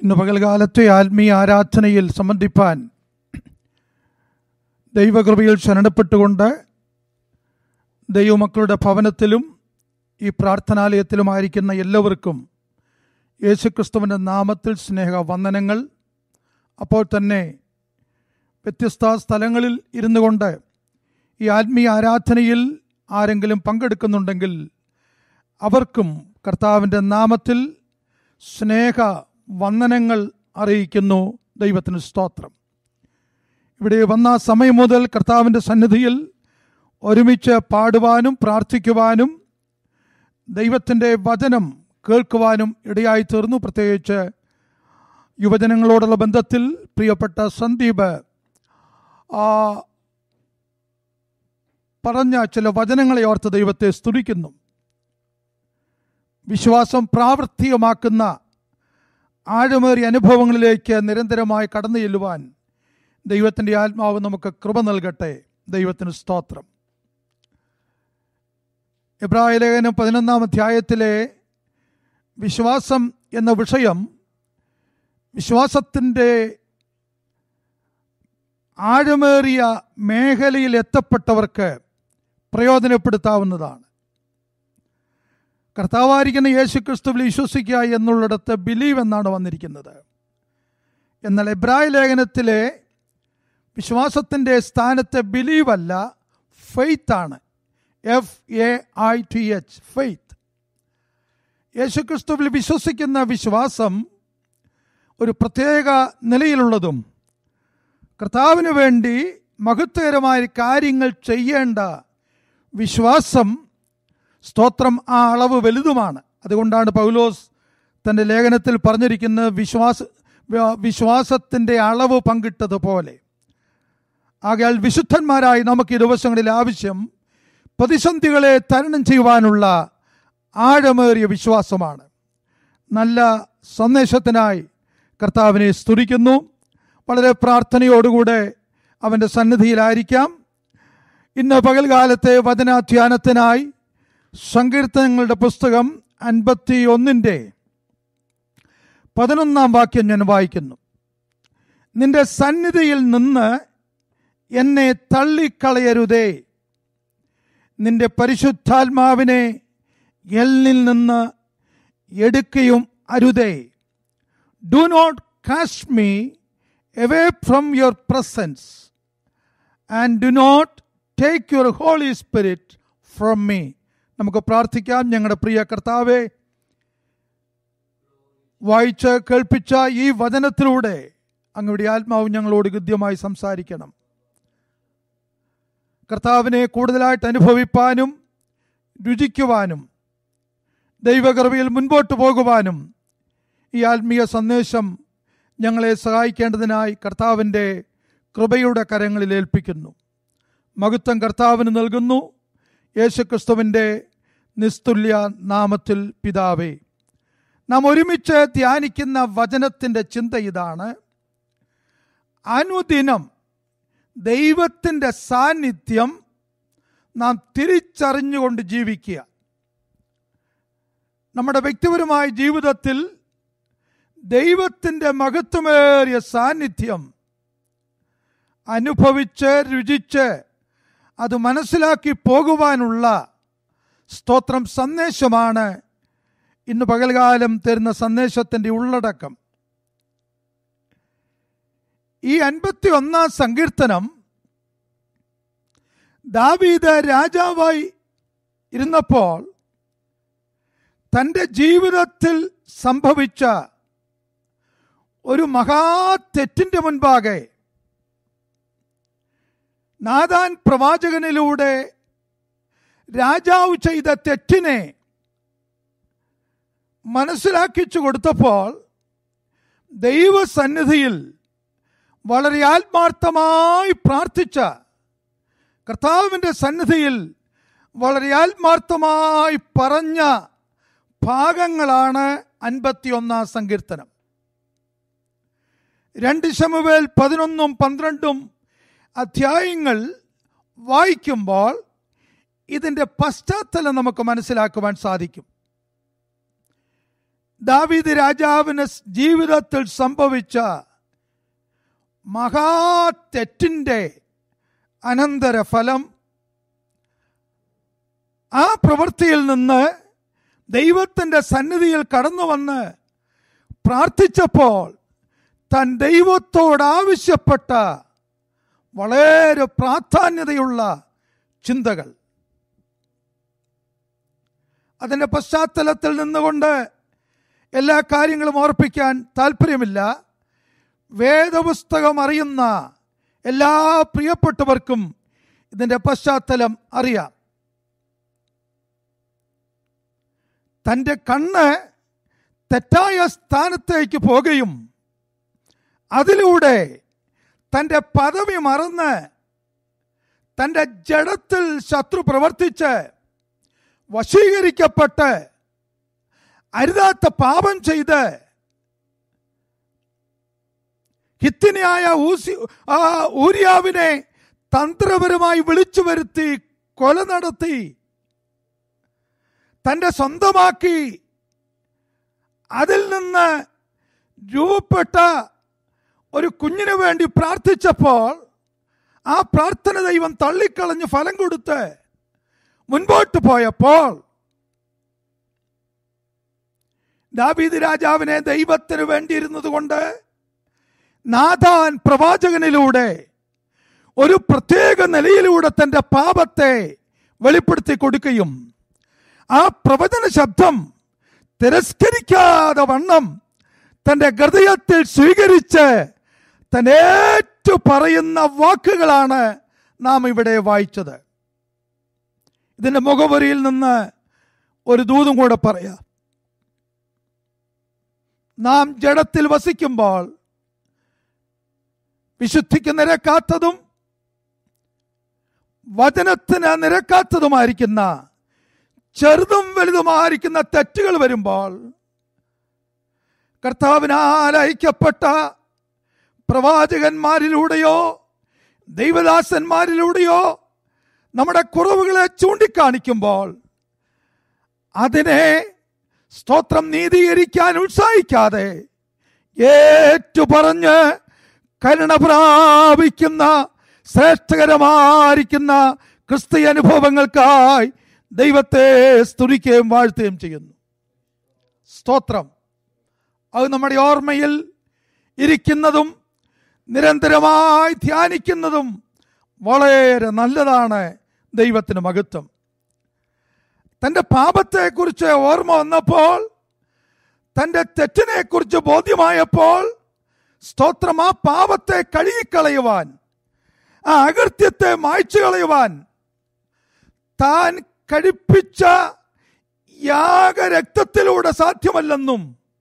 ഇന്ന് പകൽകാലത്തെ ആത്മീയ ആരാധനയിൽ സംബന്ധിപ്പാൻ ദൈവകൃപയിൽ ശരണപ്പെട്ടുകൊണ്ട് ദൈവമക്കളുടെ ഭവനത്തിലും ഈ പ്രാർത്ഥനാലയത്തിലുമായിരിക്കുന്ന എല്ലാവർക്കും യേശുക്രിസ്തുവിൻ്റെ നാമത്തിൽ സ്നേഹ വന്ദനങ്ങൾ അപ്പോൾ തന്നെ വ്യത്യസ്ത സ്ഥലങ്ങളിൽ ഇരുന്നു കൊണ്ട് ഈ ആത്മീയ ആരാധനയിൽ ആരെങ്കിലും പങ്കെടുക്കുന്നുണ്ടെങ്കിൽ അവർക്കും കർത്താവിൻ്റെ നാമത്തിൽ സ്നേഹ വന്ദനങ്ങൾ അറിയിക്കുന്നു ദൈവത്തിന് സ്തോത്രം ഇവിടെ വന്ന സമയം മുതൽ കർത്താവിൻ്റെ സന്നിധിയിൽ ഒരുമിച്ച് പാടുവാനും പ്രാർത്ഥിക്കുവാനും ദൈവത്തിൻ്റെ വചനം കേൾക്കുവാനും ഇടയായി തീർന്നു പ്രത്യേകിച്ച് യുവജനങ്ങളോടുള്ള ബന്ധത്തിൽ പ്രിയപ്പെട്ട സന്ദീപ് ആ, പറഞ്ഞ ചില വചനങ്ങളെ ഓർത്ത് ദൈവത്തെ സ്തുതിക്കുന്നു വിശ്വാസം പ്രാവർത്തികമാക്കുന്ന ആഴമേറിയ അനുഭവങ്ങളിലേക്ക് നിരന്തരമായി കടന്നു ചെല്ലുവാൻ ദൈവത്തിൻ്റെ ആത്മാവ് നമുക്ക് കൃപ നൽകട്ടെ ദൈവത്തിന് സ്തോത്രം എബ്രായ ലേഖനം പതിനൊന്നാം അധ്യായത്തിലെ വിശ്വാസം എന്ന വിഷയം വിശ്വാസത്തിൻ്റെ ആഴമേറിയ മേഖലയിൽ എത്തപ്പെട്ടവർക്ക് പ്രയോജനപ്പെടുത്താവുന്നതാണ് കർത്താവായിരിക്കുന്ന യേശു ക്രിസ്തുവിൽ വിശ്വസിക്കുക എന്നുള്ളിടത്ത് ബിലീവ് എന്നാണ് വന്നിരിക്കുന്നത് എന്നാൽ എബ്രായ ലേഖനത്തിലെ വിശ്വാസത്തിൻ്റെ സ്ഥാനത്ത് ബിലീവ് അല്ല ഫെയ്ത്ത് ആണ് F A I T H faith യേശുക്രിസ്തുവിൽ വിശ്വസിക്കുന്ന വിശ്വാസം ഒരു പ്രത്യേക നിലയിലുള്ളതും കർത്താവിന് വേണ്ടി മഹത്വകരമായ കാര്യങ്ങൾ ചെയ്യേണ്ട വിശ്വാസം സ്തോത്രം ആ അളവ് വലുതുമാണ് അതുകൊണ്ടാണ് പൗലോസ് തൻ്റെ ലേഖനത്തിൽ പറഞ്ഞിരിക്കുന്നത് വിശ്വാസ വിശ്വാസത്തിൻ്റെ അളവ് പങ്കിട്ടതുപോലെ ആകയാൽ വിശുദ്ധന്മാരായി നമുക്ക് ഈ ദിവസങ്ങളിൽ ആവശ്യം പ്രതിസന്ധികളെ തരണം ചെയ്യുവാനുള്ള ആഴമേറിയ വിശ്വാസമാണ് നല്ല സന്ദേശത്തിനായി കർത്താവിനെ സ്തുതിക്കുന്നു വളരെ പ്രാർത്ഥനയോടുകൂടെ അവൻ്റെ സന്നിധിയിലായിരിക്കാം ഇന്ന് പകൽകാലത്തെ വചനാധ്യാനത്തിനായി സങ്കീർത്തനങ്ങളുടെ പുസ്തകം അൻപത്തി ഒന്നിൻ്റെ പതിനൊന്നാം വാക്യം ഞാൻ വായിക്കുന്നു നിന്റെ സന്നിധിയിൽ നിന്ന് എന്നെ തള്ളിക്കളയരുതേ നിന്റെ പരിശുദ്ധാത്മാവിനെ എന്നിൽ നിന്ന് എടുക്കുകയും അരുതേ do not cast me away from your presence and do not take your holy spirit from me നമുക്ക് പ്രാർത്ഥിക്കാം ഞങ്ങളുടെ പ്രിയ കർത്താവെ വായിച്ച് കേൾപ്പിച്ച ഈ വചനത്തിലൂടെ അങ്ങയുടെ ആത്മാവ് ഞങ്ങളോട് ഗദ്യമായി സംസാരിക്കണം കർത്താവിനെ കൂടുതലായിട്ട് അനുഭവിപ്പാനും രുചിക്കുവാനും ദൈവകൃപയിൽ മുൻപോട്ട് പോകുവാനും ഈ ആത്മീയ സന്ദേശം ഞങ്ങളെ സഹായിക്കേണ്ടതിനായി കർത്താവിൻ്റെ കൃപയുടെ കരങ്ങളിൽ ഏൽപ്പിക്കുന്നു മഹത്വം കർത്താവിന് നൽകുന്നു യേശുക്രിസ്തുവിൻ്റെ നിസ്തുല്യ നാമത്തിൽ പിതാവേ നാം ഒരുമിച്ച് ധ്യാനിക്കുന്ന വചനത്തിൻ്റെ ചിന്ത ഇതാണ് അനുദിനം ദൈവത്തിൻ്റെ സാന്നിധ്യം നാം തിരിച്ചറിഞ്ഞുകൊണ്ട് ജീവിക്കുക നമ്മുടെ വ്യക്തിപരമായ ജീവിതത്തിൽ ദൈവത്തിൻ്റെ മഹത്വമേറിയ സാന്നിധ്യം അനുഭവിച്ച് രുചിച്ച് അത് മനസ്സിലാക്കി പോകുവാനുള്ള സ്തോത്രം സന്ദേശമാണ് ഇന്ന് പകൽകാലം തരുന്ന സന്ദേശത്തിൻ്റെ ഉള്ളടക്കം ഈ അൻപത്തി ഒന്നാം സങ്കീർത്തനം ദാവീദ് രാജാവായി ഇരുന്നപ്പോൾ തൻ്റെ ജീവിതത്തിൽ സംഭവിച്ച ഒരു മഹാ തെറ്റിൻ്റെ മുൻപാകെ നാദാൻ പ്രവാചകനിലൂടെ രാജാവ് ചെയ്ത തെറ്റിനെ മനസ്സിലാക്കിച്ചു കൊടുത്തപ്പോൾ ദൈവസന്നിധിയിൽ വളരെ ആത്മാർത്ഥമായി പ്രാർത്ഥിച്ച കർത്താവിൻ്റെ സന്നിധിയിൽ വളരെ ആത്മാർത്ഥമായി പറഞ്ഞ ഭാഗങ്ങളാണ് അൻപത്തിയൊന്നാം സങ്കീർത്തനം രണ്ട് ശമുവേൽ പതിനൊന്നും പന്ത്രണ്ടും അധ്യായങ്ങൾ വായിക്കുമ്പോൾ ഇതിൻ്റെ പശ്ചാത്തലം നമുക്ക് മനസ്സിലാക്കുവാൻ സാധിക്കും ദാവീദ് രാജാവിന് ജീവിതത്തിൽ സംഭവിച്ച മഹാതെറ്റിന്റെ അനന്തരഫലം ആ പ്രവൃത്തിയിൽ നിന്ന് ദൈവത്തിന്റെ സന്നിധിയിൽ കടന്നു വന്ന് പ്രാർത്ഥിച്ചപ്പോൾ താൻ ദൈവത്തോട് ആവശ്യപ്പെട്ട വളരെ പ്രാധാന്യതയുള്ള ചിന്തകൾ അതിന്റെ പശ്ചാത്തലത്തിൽ നിന്നുകൊണ്ട് എല്ലാ കാര്യങ്ങളും ഓർപ്പിക്കാൻ താല്പര്യമില്ല വേദപുസ്തകം അറിയുന്ന എല്ലാ പ്രിയപ്പെട്ടവർക്കും ഇതിന്റെ പശ്ചാത്തലം അറിയാം തന്റെ കണ്ണ് തെറ്റായ സ്ഥാനത്തേക്ക് പോകുകയും അതിലൂടെ തന്റെ പദവി മറന്ന് തന്റെ ജഡത്തിൽ ശത്രു പ്രവർത്തിച്ച് വശീകരിക്കപ്പെട്ട് അരുതാത്ത പാപം ചെയ്ത് ഹിത്തിനിയായ ഊസി ആ ഊര്യാവിനെ തന്ത്രപരമായി വിളിച്ചു വരുത്തി കൊല നടത്തി തന്റെ സ്വന്തമാക്കി അതിൽ നിന്ന് രൂപപ്പെട്ട ഒരു കുഞ്ഞിനു വേണ്ടി പ്രാർത്ഥിച്ചപ്പോൾ ആ പ്രാർത്ഥന ദൈവം തള്ളിക്കളഞ്ഞ് ഫലം കൊടുത്ത് മുൻപോട്ട് പോയപ്പോൾ ദാവീദ് രാജാവിനെ ദൈവത്തിന് വേണ്ടിയിരുന്നത് കൊണ്ട് നാഥാൻ പ്രവാചകനിലൂടെ ഒരു പ്രത്യേക നിലയിലൂടെ തന്റെ പാപത്തെ വെളിപ്പെടുത്തി കൊടുക്കുകയും ആ പ്രവചന ശബ്ദം തിരസ്കരിക്കാതെ വണ്ണം തന്റെ ഹൃദയത്തിൽ സ്വീകരിച്ച് തൻ ഏറ്റു പറയുന്ന വാക്കുകളാണ് നാം ഇവിടെ വായിച്ചത് ഇതിന്റെ മുഖവരിയിൽ നിന്ന് ഒരു ദൂതും കൂടെ പറയാം നാം ജഡത്തിൽ വസിക്കുമ്പോൾ വിശുദ്ധിക്ക് നിരക്കാത്തതും വചനത്തിന് നിരക്കാത്തതുമായിരിക്കുന്ന ചെറുതും വലുതുമായിരിക്കുന്ന തെറ്റുകൾ വരുമ്പോൾ കർത്താവിനാൽ അയക്കപ്പെട്ട പ്രവാചകന്മാരിലൂടെയോ ദൈവദാസന്മാരിലൂടെയോ നമ്മുടെ കുറവുകളെ ചൂണ്ടിക്കാണിക്കുമ്പോൾ അതിനെ സ്തോത്രം നീതീകരിക്കാൻ ഉത്സാഹിക്കാതെ ഏറ്റു പറഞ്ഞ് കരുണ പ്രാപിക്കുന്ന ശ്രേഷ്ഠകരമായിരിക്കുന്ന ക്രിസ്തീയ അനുഭവങ്ങൾക്കായി ദൈവത്തെ സ്തുതിക്കുകയും വാഴ്ത്തുകയും ചെയ്യുന്നു സ്തോത്രം അത് നമ്മുടെ ഓർമ്മയിൽ ഇരിക്കുന്നതും നിരന്തരമായി ധ്യാനിക്കുന്നതും വളരെ നല്ലതാണ് ദൈവത്തിന് മഹത്വം തന്റെ പാപത്തെക്കുറിച്ച് ഓർമ്മ വന്നപ്പോൾ തന്റെ തെറ്റിനെക്കുറിച്ച് ബോധ്യമായപ്പോൾ സ്തോത്രം ആ പാപത്തെ കഴുകിക്കളയുവാൻ ആ അകൃത്യത്തെ മായ്ച്ചു കളയുവാൻ താൻ കഴിപ്പിച്ച യാഗരക്തത്തിലൂടെ സാധ്യമല്ലെന്നും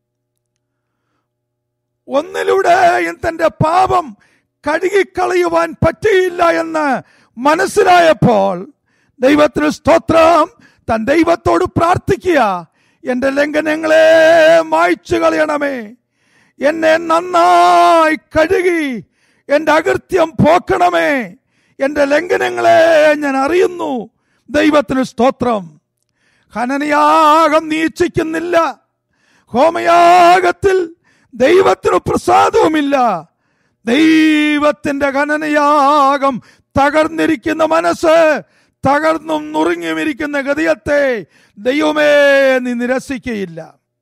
ഒന്നിലൂടെയും തന്റെ പാപം കഴുകിക്കളയുവാൻ പറ്റിയില്ല എന്ന് മനസ്സിലായപ്പോൾ ദൈവത്തിന് സ്തോത്രം താൻ ദൈവത്തോട് പ്രാർത്ഥിക്കുക എന്റെ ലംഘനങ്ങളെ മായ്ച്ചു കളയണമേ എന്നെ നന്നായി കഴുകി എന്റെ അകൃത്യം പോക്കണമേ എന്റെ ലംഘനങ്ങളെ ഞാൻ അറിയുന്നു ദൈവത്തിന് സ്തോത്രം ഹനനയാഗം നീച്ചിക്കുന്നില്ല ഹോമയാഗത്തിൽ ദൈവത്തിന് പ്രസാദവുമില്ല ദൈവത്തിന്റെ ഖനനയാഗം തകർന്നിരിക്കുന്ന മനസ്സ് തകർന്നും നുറുങ്ങിയുമിരിക്കുന്ന ഗതിയത്തെ ദൈവമേ നീ നിരസിക്കയില്ല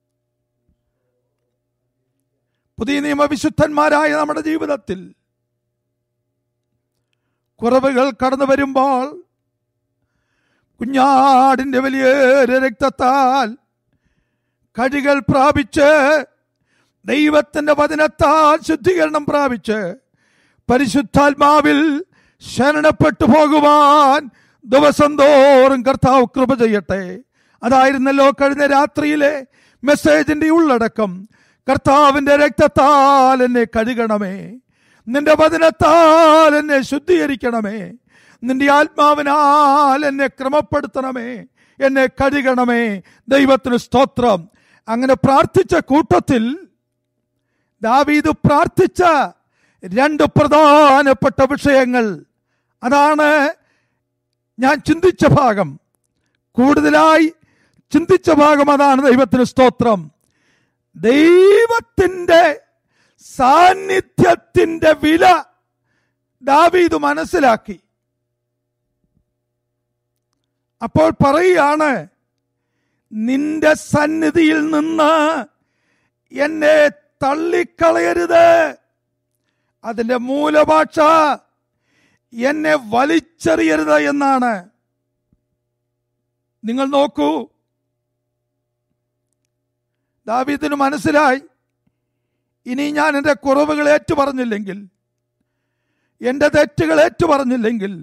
പുതിയ നിയമവിശുദ്ധന്മാരായ നമ്മുടെ ജീവിതത്തിൽ കുറവുകൾ കടന്നു വരുമ്പോൾ കുഞ്ഞാടിന്റെ വലിയ രക്തത്താൽ കടികൾ പ്രാപിച്ച് ദൈവത്തിന്റെ വചനത്താൽ ശുദ്ധീകരണം പ്രാപിച്ച് പരിശുദ്ധാത്മാവിൽ ശരണപ്പെട്ടു പോകുവാൻ ദിവസം തോറും കർത്താവ് കൃപ ചെയ്യട്ടെ അതായിരുന്നല്ലോ കഴിഞ്ഞ രാത്രിയിലെ മെസ്സേജിന്റെ ഉള്ളടക്കം കർത്താവിന്റെ രക്തത്താൽ എന്നെ കഴുകണമേ നിന്റെ വചനത്താൽ എന്നെ ശുദ്ധീകരിക്കണമേ നിന്റെ ആത്മാവിനാൽ എന്നെ ക്രമപ്പെടുത്തണമേ എന്നെ കഴുകണമേ ദൈവത്തിന് സ്തോത്രം അങ്ങനെ പ്രാർത്ഥിച്ച കൂട്ടത്തിൽ ദാവീദ് പ്രാർത്ഥിച്ച രണ്ട് പ്രധാനപ്പെട്ട വിഷയങ്ങൾ അതാണ് ഞാൻ ചിന്തിച്ച ഭാഗം കൂടുതലായി ചിന്തിച്ച ഭാഗം അതാണ് ദൈവത്തിന് സ്തോത്രം ദൈവത്തിന്റെ സാന്നിധ്യത്തിന്റെ വില ദാവീദ് മനസ്സിലാക്കി അപ്പോൾ പറയുകയാണ് നിന്റെ സന്നിധിയിൽ നിന്ന് എന്നെ തള്ളിക്കളയരുത് അതിന്റെ മൂലഭാഷ എന്നെ വലിച്ചെറിയരുത് എന്നാണ് നിങ്ങൾ നോക്കൂ ദാവീദിന് മനസ്സിലായി ഇനി ഞാൻ എൻ്റെ കുറവുകൾ ഏറ്റു പറഞ്ഞില്ലെങ്കിൽ എൻ്റെ തെറ്റുകൾ ഏറ്റു പറഞ്ഞില്ലെങ്കിൽ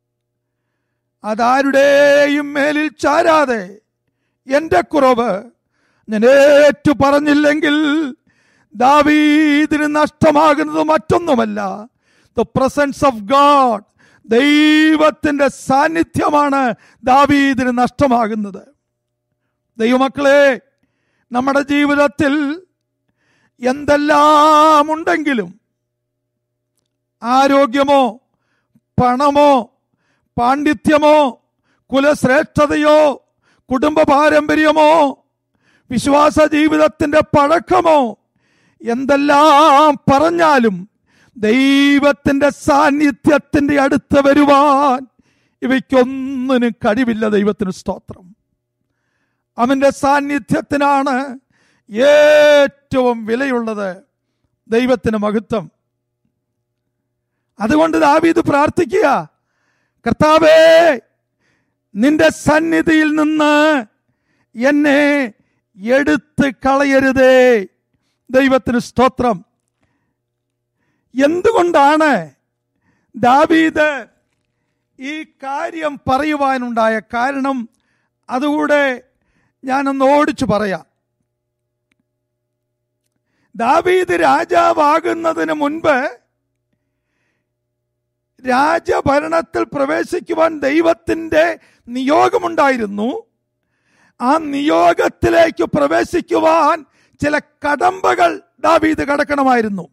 അതാരുടെയും മേലിൽ ചാരാതെ എൻ്റെ കുറവ് ഞാൻ ഏറ്റു പറഞ്ഞില്ലെങ്കിൽ ദാവീദിന് നഷ്ടമാകുന്നത് മറ്റൊന്നുമല്ല ദ പ്രസൻസ് ഓഫ് ഗാഡ് ദൈവത്തിന്റെ സാന്നിധ്യമാണ് ദാവീദിന് നഷ്ടമാകുന്നത് ദൈവമക്കളെ നമ്മുടെ ജീവിതത്തിൽ എന്തെല്ലാം ഉണ്ടെങ്കിലും ആരോഗ്യമോ പണമോ പാണ്ഡിത്യമോ കുലശ്രേഷ്ഠതയോ കുടുംബ പാരമ്പര്യമോ വിശ്വാസ ജീവിതത്തിന്റെ പഴക്കമോ എന്തെല്ലാം പറഞ്ഞാലും ദൈവത്തിന്റെ സാന്നിധ്യത്തിന്റെ അടുത്ത് വരുവാൻ ഇവയ്ക്കൊന്നിനും കഴിവില്ല ദൈവത്തിന് സ്തോത്രം അവന്റെ സാന്നിധ്യത്തിനാണ് ഏറ്റവും വിലയുള്ളത് ദൈവത്തിന് മഹത്വം അതുകൊണ്ട് ദാവീദ് പ്രാർത്ഥിക്കുക കർത്താവേ നിന്റെ സന്നിധിയിൽ നിന്ന് എന്നെ എടുത്ത് കളയരുതേ ദൈവത്തിന് സ്തോത്രം എന്തുകൊണ്ടാണ് ദാവീദ് ഈ കാര്യം പറയുവാനുണ്ടായ കാരണം അതുകൂടെ ഞാനൊന്ന് ഓടിച്ചു പറയാം ദാവീദ് രാജാവാകുന്നതിന് മുൻപ് രാജഭരണത്തിൽ പ്രവേശിക്കുവാൻ ദൈവത്തിന്റെ നിയോഗമുണ്ടായിരുന്നു ആ നിയോഗത്തിലേക്ക് പ്രവേശിക്കുവാൻ ചില കടമ്പകൾ ദാവീദ് കടക്കണമായിരുന്നു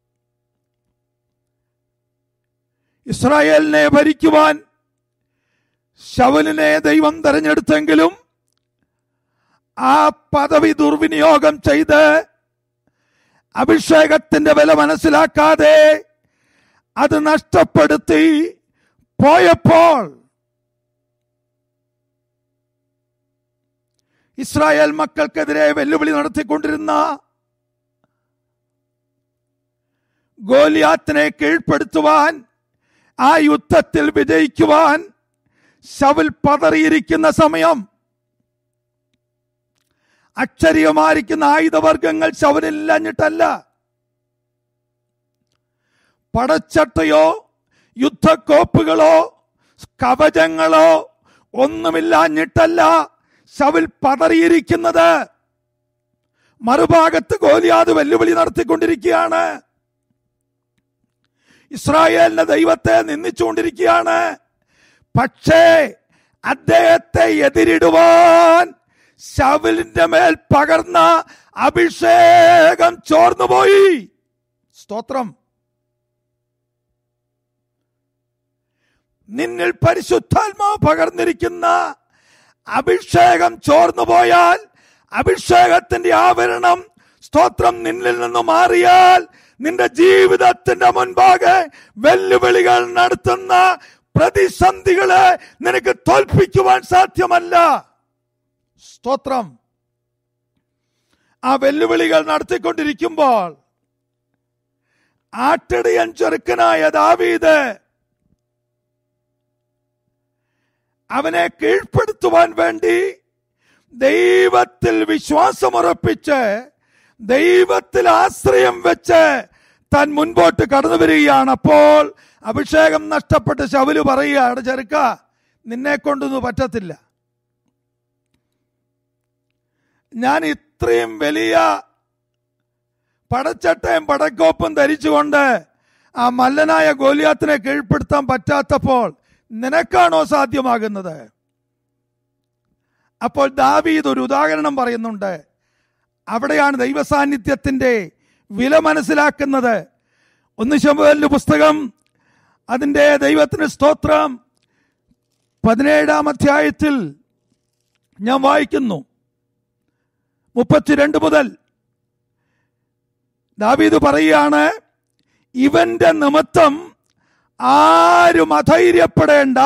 ഇസ്രായേലിനെ ഭരിക്കുവാൻ ശവലിനെ ദൈവം തെരഞ്ഞെടുത്തെങ്കിലും ആ പദവി ദുർവിനിയോഗം ചെയ്ത് അഭിഷേകത്തിന്റെ വില മനസ്സിലാക്കാതെ അത് നഷ്ടപ്പെടുത്തി പോയപ്പോൾ ഇസ്രായേൽ മക്കൾക്കെതിരെ വെല്ലുവിളി നടത്തിക്കൊണ്ടിരുന്ന ഗോലിയാത്തിനെ കീഴ്പ്പെടുത്തുവാൻ ആ യുദ്ധത്തിൽ വിജയിക്കുവാൻ ശവൽ പതറിയിരിക്കുന്ന സമയം അക്ഷരീയമായിരിക്കുന്ന ആയുധവർഗങ്ങൾ ശവനില്ലഞ്ഞിട്ടല്ല പടച്ചട്ടയോ യുദ്ധക്കോപ്പുകളോ കവചങ്ങളോ ഒന്നുമില്ലാഞ്ഞിട്ടല്ല ശവൽ പതറിയിരിക്കുന്നത് മറുഭാഗത്ത് ഗോലിയാത് വെല്ലുവിളി നടത്തിക്കൊണ്ടിരിക്കുകയാണ് ഇസ്രായേലിന്റെ ദൈവത്തെ നിന്ദിച്ചുകൊണ്ടിരിക്കുകയാണ് പക്ഷേ അദ്ദേഹത്തെ എതിരിടുവാൻ ശവലിന്റെ മേൽ പകർന്ന അഭിഷേകം ചോർന്നുപോയി സ്തോത്രം നിന്നിൽ പരിശുദ്ധാത്മാവ് പകർന്നിരിക്കുന്ന അഭിഷേകം ചോർന്നു പോയാൽ അഭിഷേകത്തിന്റെ ആവരണം സ്തോത്രം നിന്നിൽ നിന്ന് മാറിയാൽ നിന്റെ ജീവിതത്തിന്റെ മുൻപാകെ വെല്ലുവിളികൾ നടത്തുന്ന പ്രതിസന്ധികളെ നിനക്ക് തോൽപ്പിക്കുവാൻ സാധ്യമല്ല സ്തോത്രം ആ വെല്ലുവിളികൾ നടത്തിക്കൊണ്ടിരിക്കുമ്പോൾ ആട്ടിടയൻ ചെറുക്കനായ ദാവീദ് അവനെ കീഴ്പ്പെടുത്തുവാൻ വേണ്ടി ദൈവത്തിൽ വിശ്വാസമുറപ്പിച്ച് ദൈവത്തിൽ ആശ്രയം വെച്ച് താൻ മുൻപോട്ട് കടന്നു വരികയാണ് അപ്പോൾ അഭിഷേകം നഷ്ടപ്പെട്ട് ശവല് പറയുകയാണ് ചെറുക്ക നിന്നെ കൊണ്ടൊന്നും പറ്റത്തില്ല ഞാൻ ഇത്രയും വലിയ പടച്ചട്ടയും പടക്കോപ്പും ധരിച്ചുകൊണ്ട് ആ മല്ലനായ ഗോലിയാത്തിനെ കീഴ്പ്പെടുത്താൻ പറ്റാത്തപ്പോൾ നിനക്കാണോ സാധ്യമാകുന്നത് അപ്പോൾ ദാവീദ് ഒരു ഉദാഹരണം പറയുന്നുണ്ട് അവിടെയാണ് ദൈവസാന്നിധ്യത്തിന്റെ വില മനസ്സിലാക്കുന്നത് ഒന്ന് ശമുവേലിന്റെ പുസ്തകം അതിന്റെ ദൈവത്തിന് സ്തോത്രം പതിനേഴാം അധ്യായത്തിൽ ഞാൻ വായിക്കുന്നു മുപ്പത്തിരണ്ട് മുതൽ ദാവീദ് പറയുകയാണ് ഇവന്റെ നിമിത്തം ആരും അധൈര്യപ്പെടേണ്ട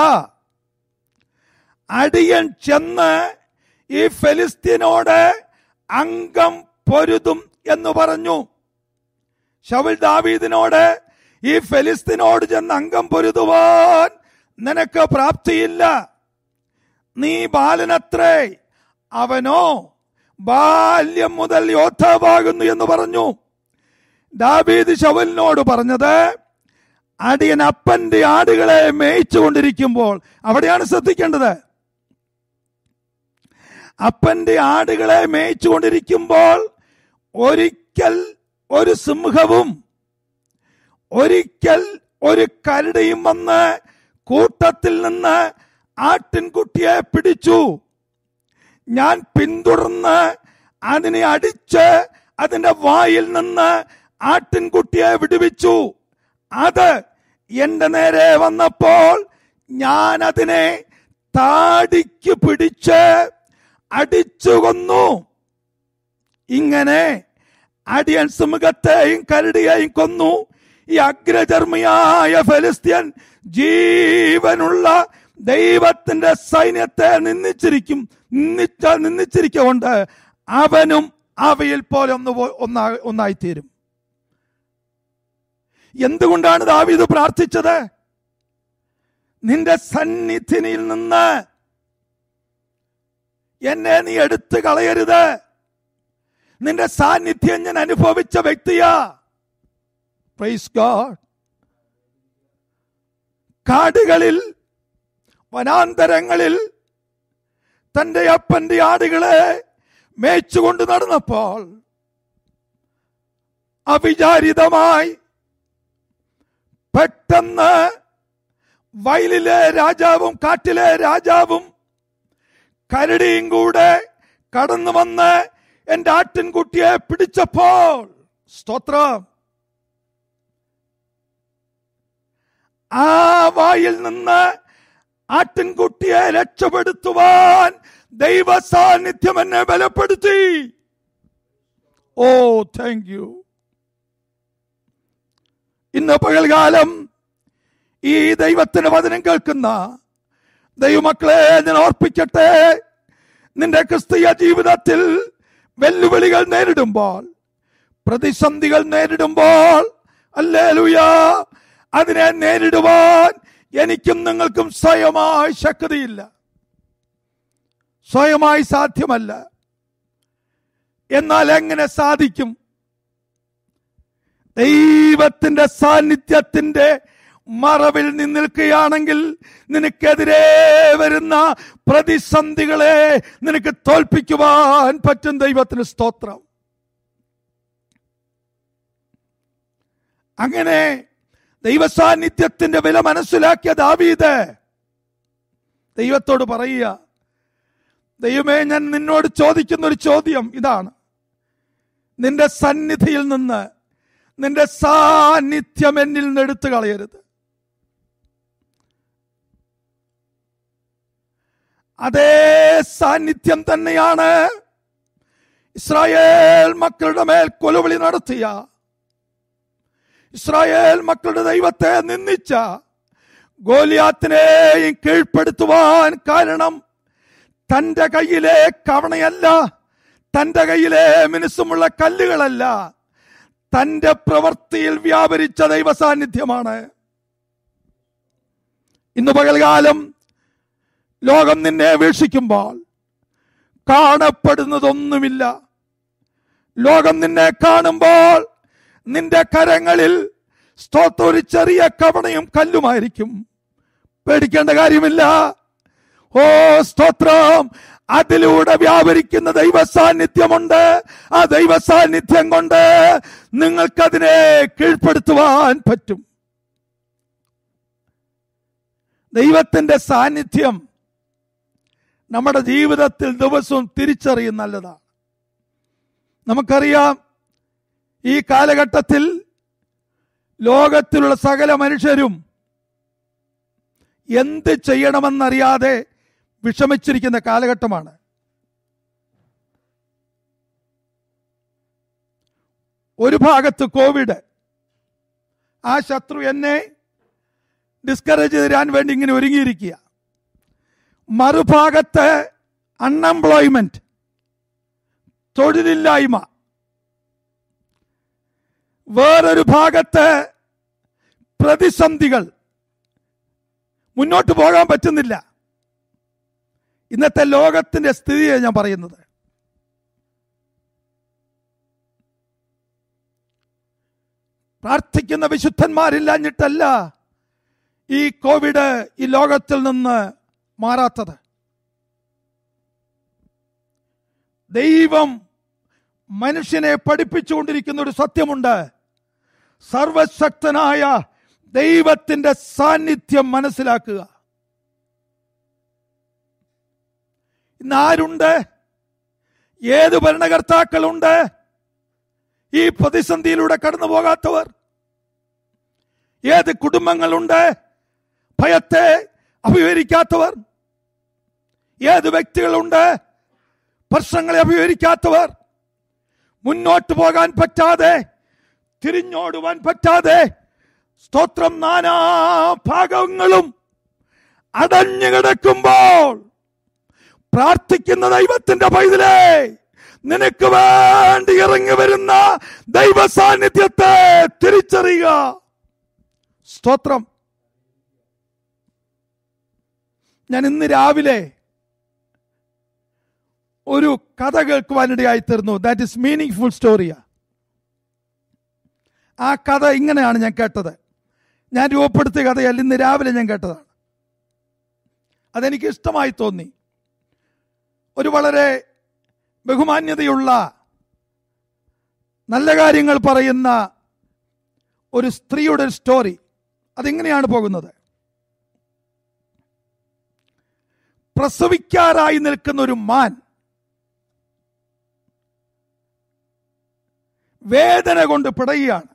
അടിയൻ ചെന്ന് ഈ ഫെലിസ്തീനോട് അംഗം പൊരുതും എന്ന് പറഞ്ഞു ശവൽ ദാവീദിനോട് ഈ ഫെലിസ്തീനോട് ചെന്ന് അംഗം പൊരുതുവാൻ നിനക്ക് പ്രാപ്തിയില്ല നീ ബാലനത്രേ അവനോ ബാല്യം മുതൽ യോദ്ധാവാകുന്നു എന്ന് പറഞ്ഞു ദാവീദ് ശവലിനോട് പറഞ്ഞത് അടിയൻ അപ്പന്റെ ആടുകളെ മേയിച്ചു കൊണ്ടിരിക്കുമ്പോൾ അവിടെയാണ് ശ്രദ്ധിക്കേണ്ടത് അപ്പന്റെ ആടുകളെ മേയിച്ചു കൊണ്ടിരിക്കുമ്പോൾ ഒരിക്കൽ ഒരു സിംഹവും ഒരിക്കൽ ഒരു കരടിയും വന്ന് കൂട്ടത്തിൽ നിന്ന് ആട്ടിൻകുട്ടിയെ പിടിച്ചു ഞാൻ പിന്തുടർന്ന് അതിനെ അടിച്ച് അതിന്റെ വായിൽ നിന്ന് ആട്ടിൻകുട്ടിയെ വിടുവിച്ചു അത് എന്റെ നേരെ വന്നപ്പോൾ ഞാൻ അതിനെ താടിക്ക് പിടിച്ച് അടിച്ചു കൊന്നു ഇങ്ങനെ അടിയൻ സുമുഖത്തെയും കരടിയെയും കൊന്നു ഈ അഗ്രചർമ്മിയായ ഫലസ്തീൻ ജീവനുള്ള ദൈവത്തിന്റെ സൈന്യത്തെ നിന്ദിച്ചിരിക്കും നിന്ദിച്ച നിന്ദിച്ചിരിക്കൊണ്ട് അവനും അവയിൽ പോലെ ഒന്ന് പോ- ഒന്നാ ഒന്നായിത്തീരും എന്തുകൊണ്ടാണ് ദാവീദ് പ്രാർത്ഥിച്ചത് നിന്റെ സന്നിധിനിൽ നിന്ന് എന്നെ നീ എടുത്തു കളയരുത് നിന്റെ സാന്നിധ്യം ഞാൻ അനുഭവിച്ച വ്യക്തിയാ പ്രൈസ് ഗോഡ് കാടുകളിൽ വനാന്തരങ്ങളിൽ തന്റെ അപ്പന്റെ ആടുകളെ മേച്ചുകൊണ്ട് നടന്നപ്പോൾ അവിചാരിതമായി പെട്ടെന്ന് വയലിലെ രാജാവും കാട്ടിലെ രാജാവും കരടിയും കൂടെ കടന്നു വന്ന് എന്റെ ആട്ടിൻകുട്ടിയെ പിടിച്ചപ്പോൾ സ്തോത്രം ആ വായിൽ നിന്ന് ആട്ടിൻകുട്ടിയെ രക്ഷപ്പെടുത്തുവാൻ ദൈവ സാന്നിധ്യം എന്നെ ബലപ്പെടുത്തി ഓ താങ്ക് യു ഇന്ന് പകൽകാലം ഈ ദൈവത്തിന് വചനം കേൾക്കുന്ന ദൈവമക്കളെ ഞാൻ ഓർപ്പിക്കട്ടെ നിന്റെ ക്രിസ്തീയ ജീവിതത്തിൽ വെല്ലുവിളികൾ നേരിടുമ്പോൾ പ്രതിസന്ധികൾ നേരിടുമ്പോൾ അല്ലേലുയ അതിനെ നേരിടുവാൻ എനിക്കും നിങ്ങൾക്കും സ്വയമായി ശക്തിയില്ല സ്വയമായി സാധ്യമല്ല എന്നാൽ എങ്ങനെ സാധിക്കും ദൈവത്തിന്റെ സാന്നിധ്യത്തിന്റെ മറവിൽ നിൽക്കുകയാണെങ്കിൽ നിനക്കെതിരെ വരുന്ന പ്രതിസന്ധികളെ നിനക്ക് തോൽപ്പിക്കുവാൻ പറ്റും ദൈവത്തിന് സ്തോത്രം അങ്ങനെ ദൈവസാന്നിധ്യത്തിന്റെ വില മനസ്സിലാക്കിയ ദാവീദ് ദൈവത്തോട് പറയുക ദൈവമേ ഞാൻ നിന്നോട് ചോദിക്കുന്ന ഒരു ചോദ്യം ഇതാണ് നിന്റെ സന്നിധിയിൽ നിന്ന് നിന്റെ സാന്നിധ്യം എന്നിൽ നിന്ന് എടുത്തു കളയരുത് അതേ സാന്നിധ്യം തന്നെയാണ് ഇസ്രായേൽ മക്കളുടെ മേൽ കൊലവിളി നടത്തിയ ഇസ്രായേൽ മക്കളുടെ ദൈവത്തെ നിന്ദിച്ച ഗോലിയാത്തിനെയും കീഴ്പ്പെടുത്തുവാൻ കാരണം തന്റെ കയ്യിലെ കവണയല്ല തന്റെ കയ്യിലെ മിനുസമുള്ള കല്ലുകളല്ല തന്റെ പ്രവൃത്തിയിൽ വ്യാപരിച്ച ദൈവ സാന്നിധ്യമാണ് ഇന്ന് പകൽകാലം ലോകം നിന്നെ വീക്ഷിക്കുമ്പോൾ കാണപ്പെടുന്നതൊന്നുമില്ല ലോകം നിന്നെ കാണുമ്പോൾ നിന്റെ കരങ്ങളിൽ സ്തോത്ര ഒരു ചെറിയ കവണയും കല്ലുമായിരിക്കും പേടിക്കേണ്ട കാര്യമില്ല ഓ സ്തോത്രം അതിലൂടെ വ്യാപരിക്കുന്ന ദൈവ സാന്നിധ്യമുണ്ട് ആ ദൈവ സാന്നിധ്യം കൊണ്ട് നിങ്ങൾക്കതിനെ കീഴ്പ്പെടുത്തുവാൻ പറ്റും ദൈവത്തിന്റെ സാന്നിധ്യം നമ്മുടെ ജീവിതത്തിൽ ദിവസവും തിരിച്ചറിയും നല്ലതാണ് നമുക്കറിയാം ഈ കാലഘട്ടത്തിൽ ലോകത്തിലുള്ള സകല മനുഷ്യരും എന്ത് ചെയ്യണമെന്നറിയാതെ വിഷമിച്ചിരിക്കുന്ന കാലഘട്ടമാണ് ഒരു ഭാഗത്ത് കോവിഡ് ആ ശത്രു എന്നെ ഡിസ്കറേജ് തരാൻ വേണ്ടി ഇങ്ങനെ ഒരുങ്ങിയിരിക്കുക മറുഭാഗത്ത് അൺഎംപ്ലോയ്മെന്റ് തൊഴിലില്ലായ്മ വേറൊരു ഭാഗത്ത് പ്രതിസന്ധികൾ മുന്നോട്ട് പോകാൻ പറ്റുന്നില്ല ഇന്നത്തെ ലോകത്തിന്റെ സ്ഥിതിയെ ഞാൻ പറയുന്നത് പ്രാർത്ഥിക്കുന്ന വിശുദ്ധന്മാരില്ലാഞ്ഞിട്ടല്ല ഈ കോവിഡ് ഈ ലോകത്തിൽ നിന്ന് മാറാത്തത് ദൈവം മനുഷ്യനെ പഠിപ്പിച്ചുകൊണ്ടിരിക്കുന്ന ഒരു സത്യമുണ്ട് സർവശക്തനായ ദൈവത്തിന്റെ സാന്നിധ്യം മനസ്സിലാക്കുക ഇന്ന് ആരുണ്ട് ഏത് ഭരണകർത്താക്കളുണ്ട് ഈ പ്രതിസന്ധിയിലൂടെ കടന്നു പോകാത്തവർ ഏത് കുടുംബങ്ങളുണ്ട് ഭയത്തെ അഭിമുഖീകരിക്കാത്തവർ ഏത് വ്യക്തികളുണ്ട് പ്രശ്നങ്ങളെ അഭിമുഖീകരിക്കാത്തവർ മുന്നോട്ട് പോകാൻ പറ്റാതെ തിരിഞ്ഞോടുവാൻ പറ്റാതെ സ്തോത്രം നാനാ ഭാഗങ്ങളും അടഞ്ഞു കിടക്കുമ്പോൾ പ്രാർത്ഥിക്കുന്ന ദൈവത്തിന്റെ പൈതലേ നിനക്ക് വേണ്ടി ഇറങ്ങി വരുന്ന ദൈവ സാന്നിധ്യത്തെ തിരിച്ചറിയുക സ്തോത്രം ഞാൻ ഇന്ന് രാവിലെ ഒരു കഥ കേൾക്കുവാനിടയായി തീർന്നു ദാറ്റ് ഇസ് മീനിങ് ഫുൾ സ്റ്റോറിയാ ആ കഥ ഇങ്ങനെയാണ് ഞാൻ കേട്ടത് ഞാൻ രൂപപ്പെടുത്തിയ കഥയല്ല ഇന്ന് രാവിലെ ഞാൻ കേട്ടതാണ് അതെനിക്ക് ഇഷ്ടമായി തോന്നി ഒരു വളരെ ബഹുമാന്യതയുള്ള നല്ല കാര്യങ്ങൾ പറയുന്ന ഒരു സ്ത്രീയുടെ ഒരു സ്റ്റോറി അതിങ്ങനെയാണ് പോകുന്നത് പ്രസവിക്കാറായി നിൽക്കുന്ന ഒരു മാൻ വേദന കൊണ്ട് പിടയുകയാണ്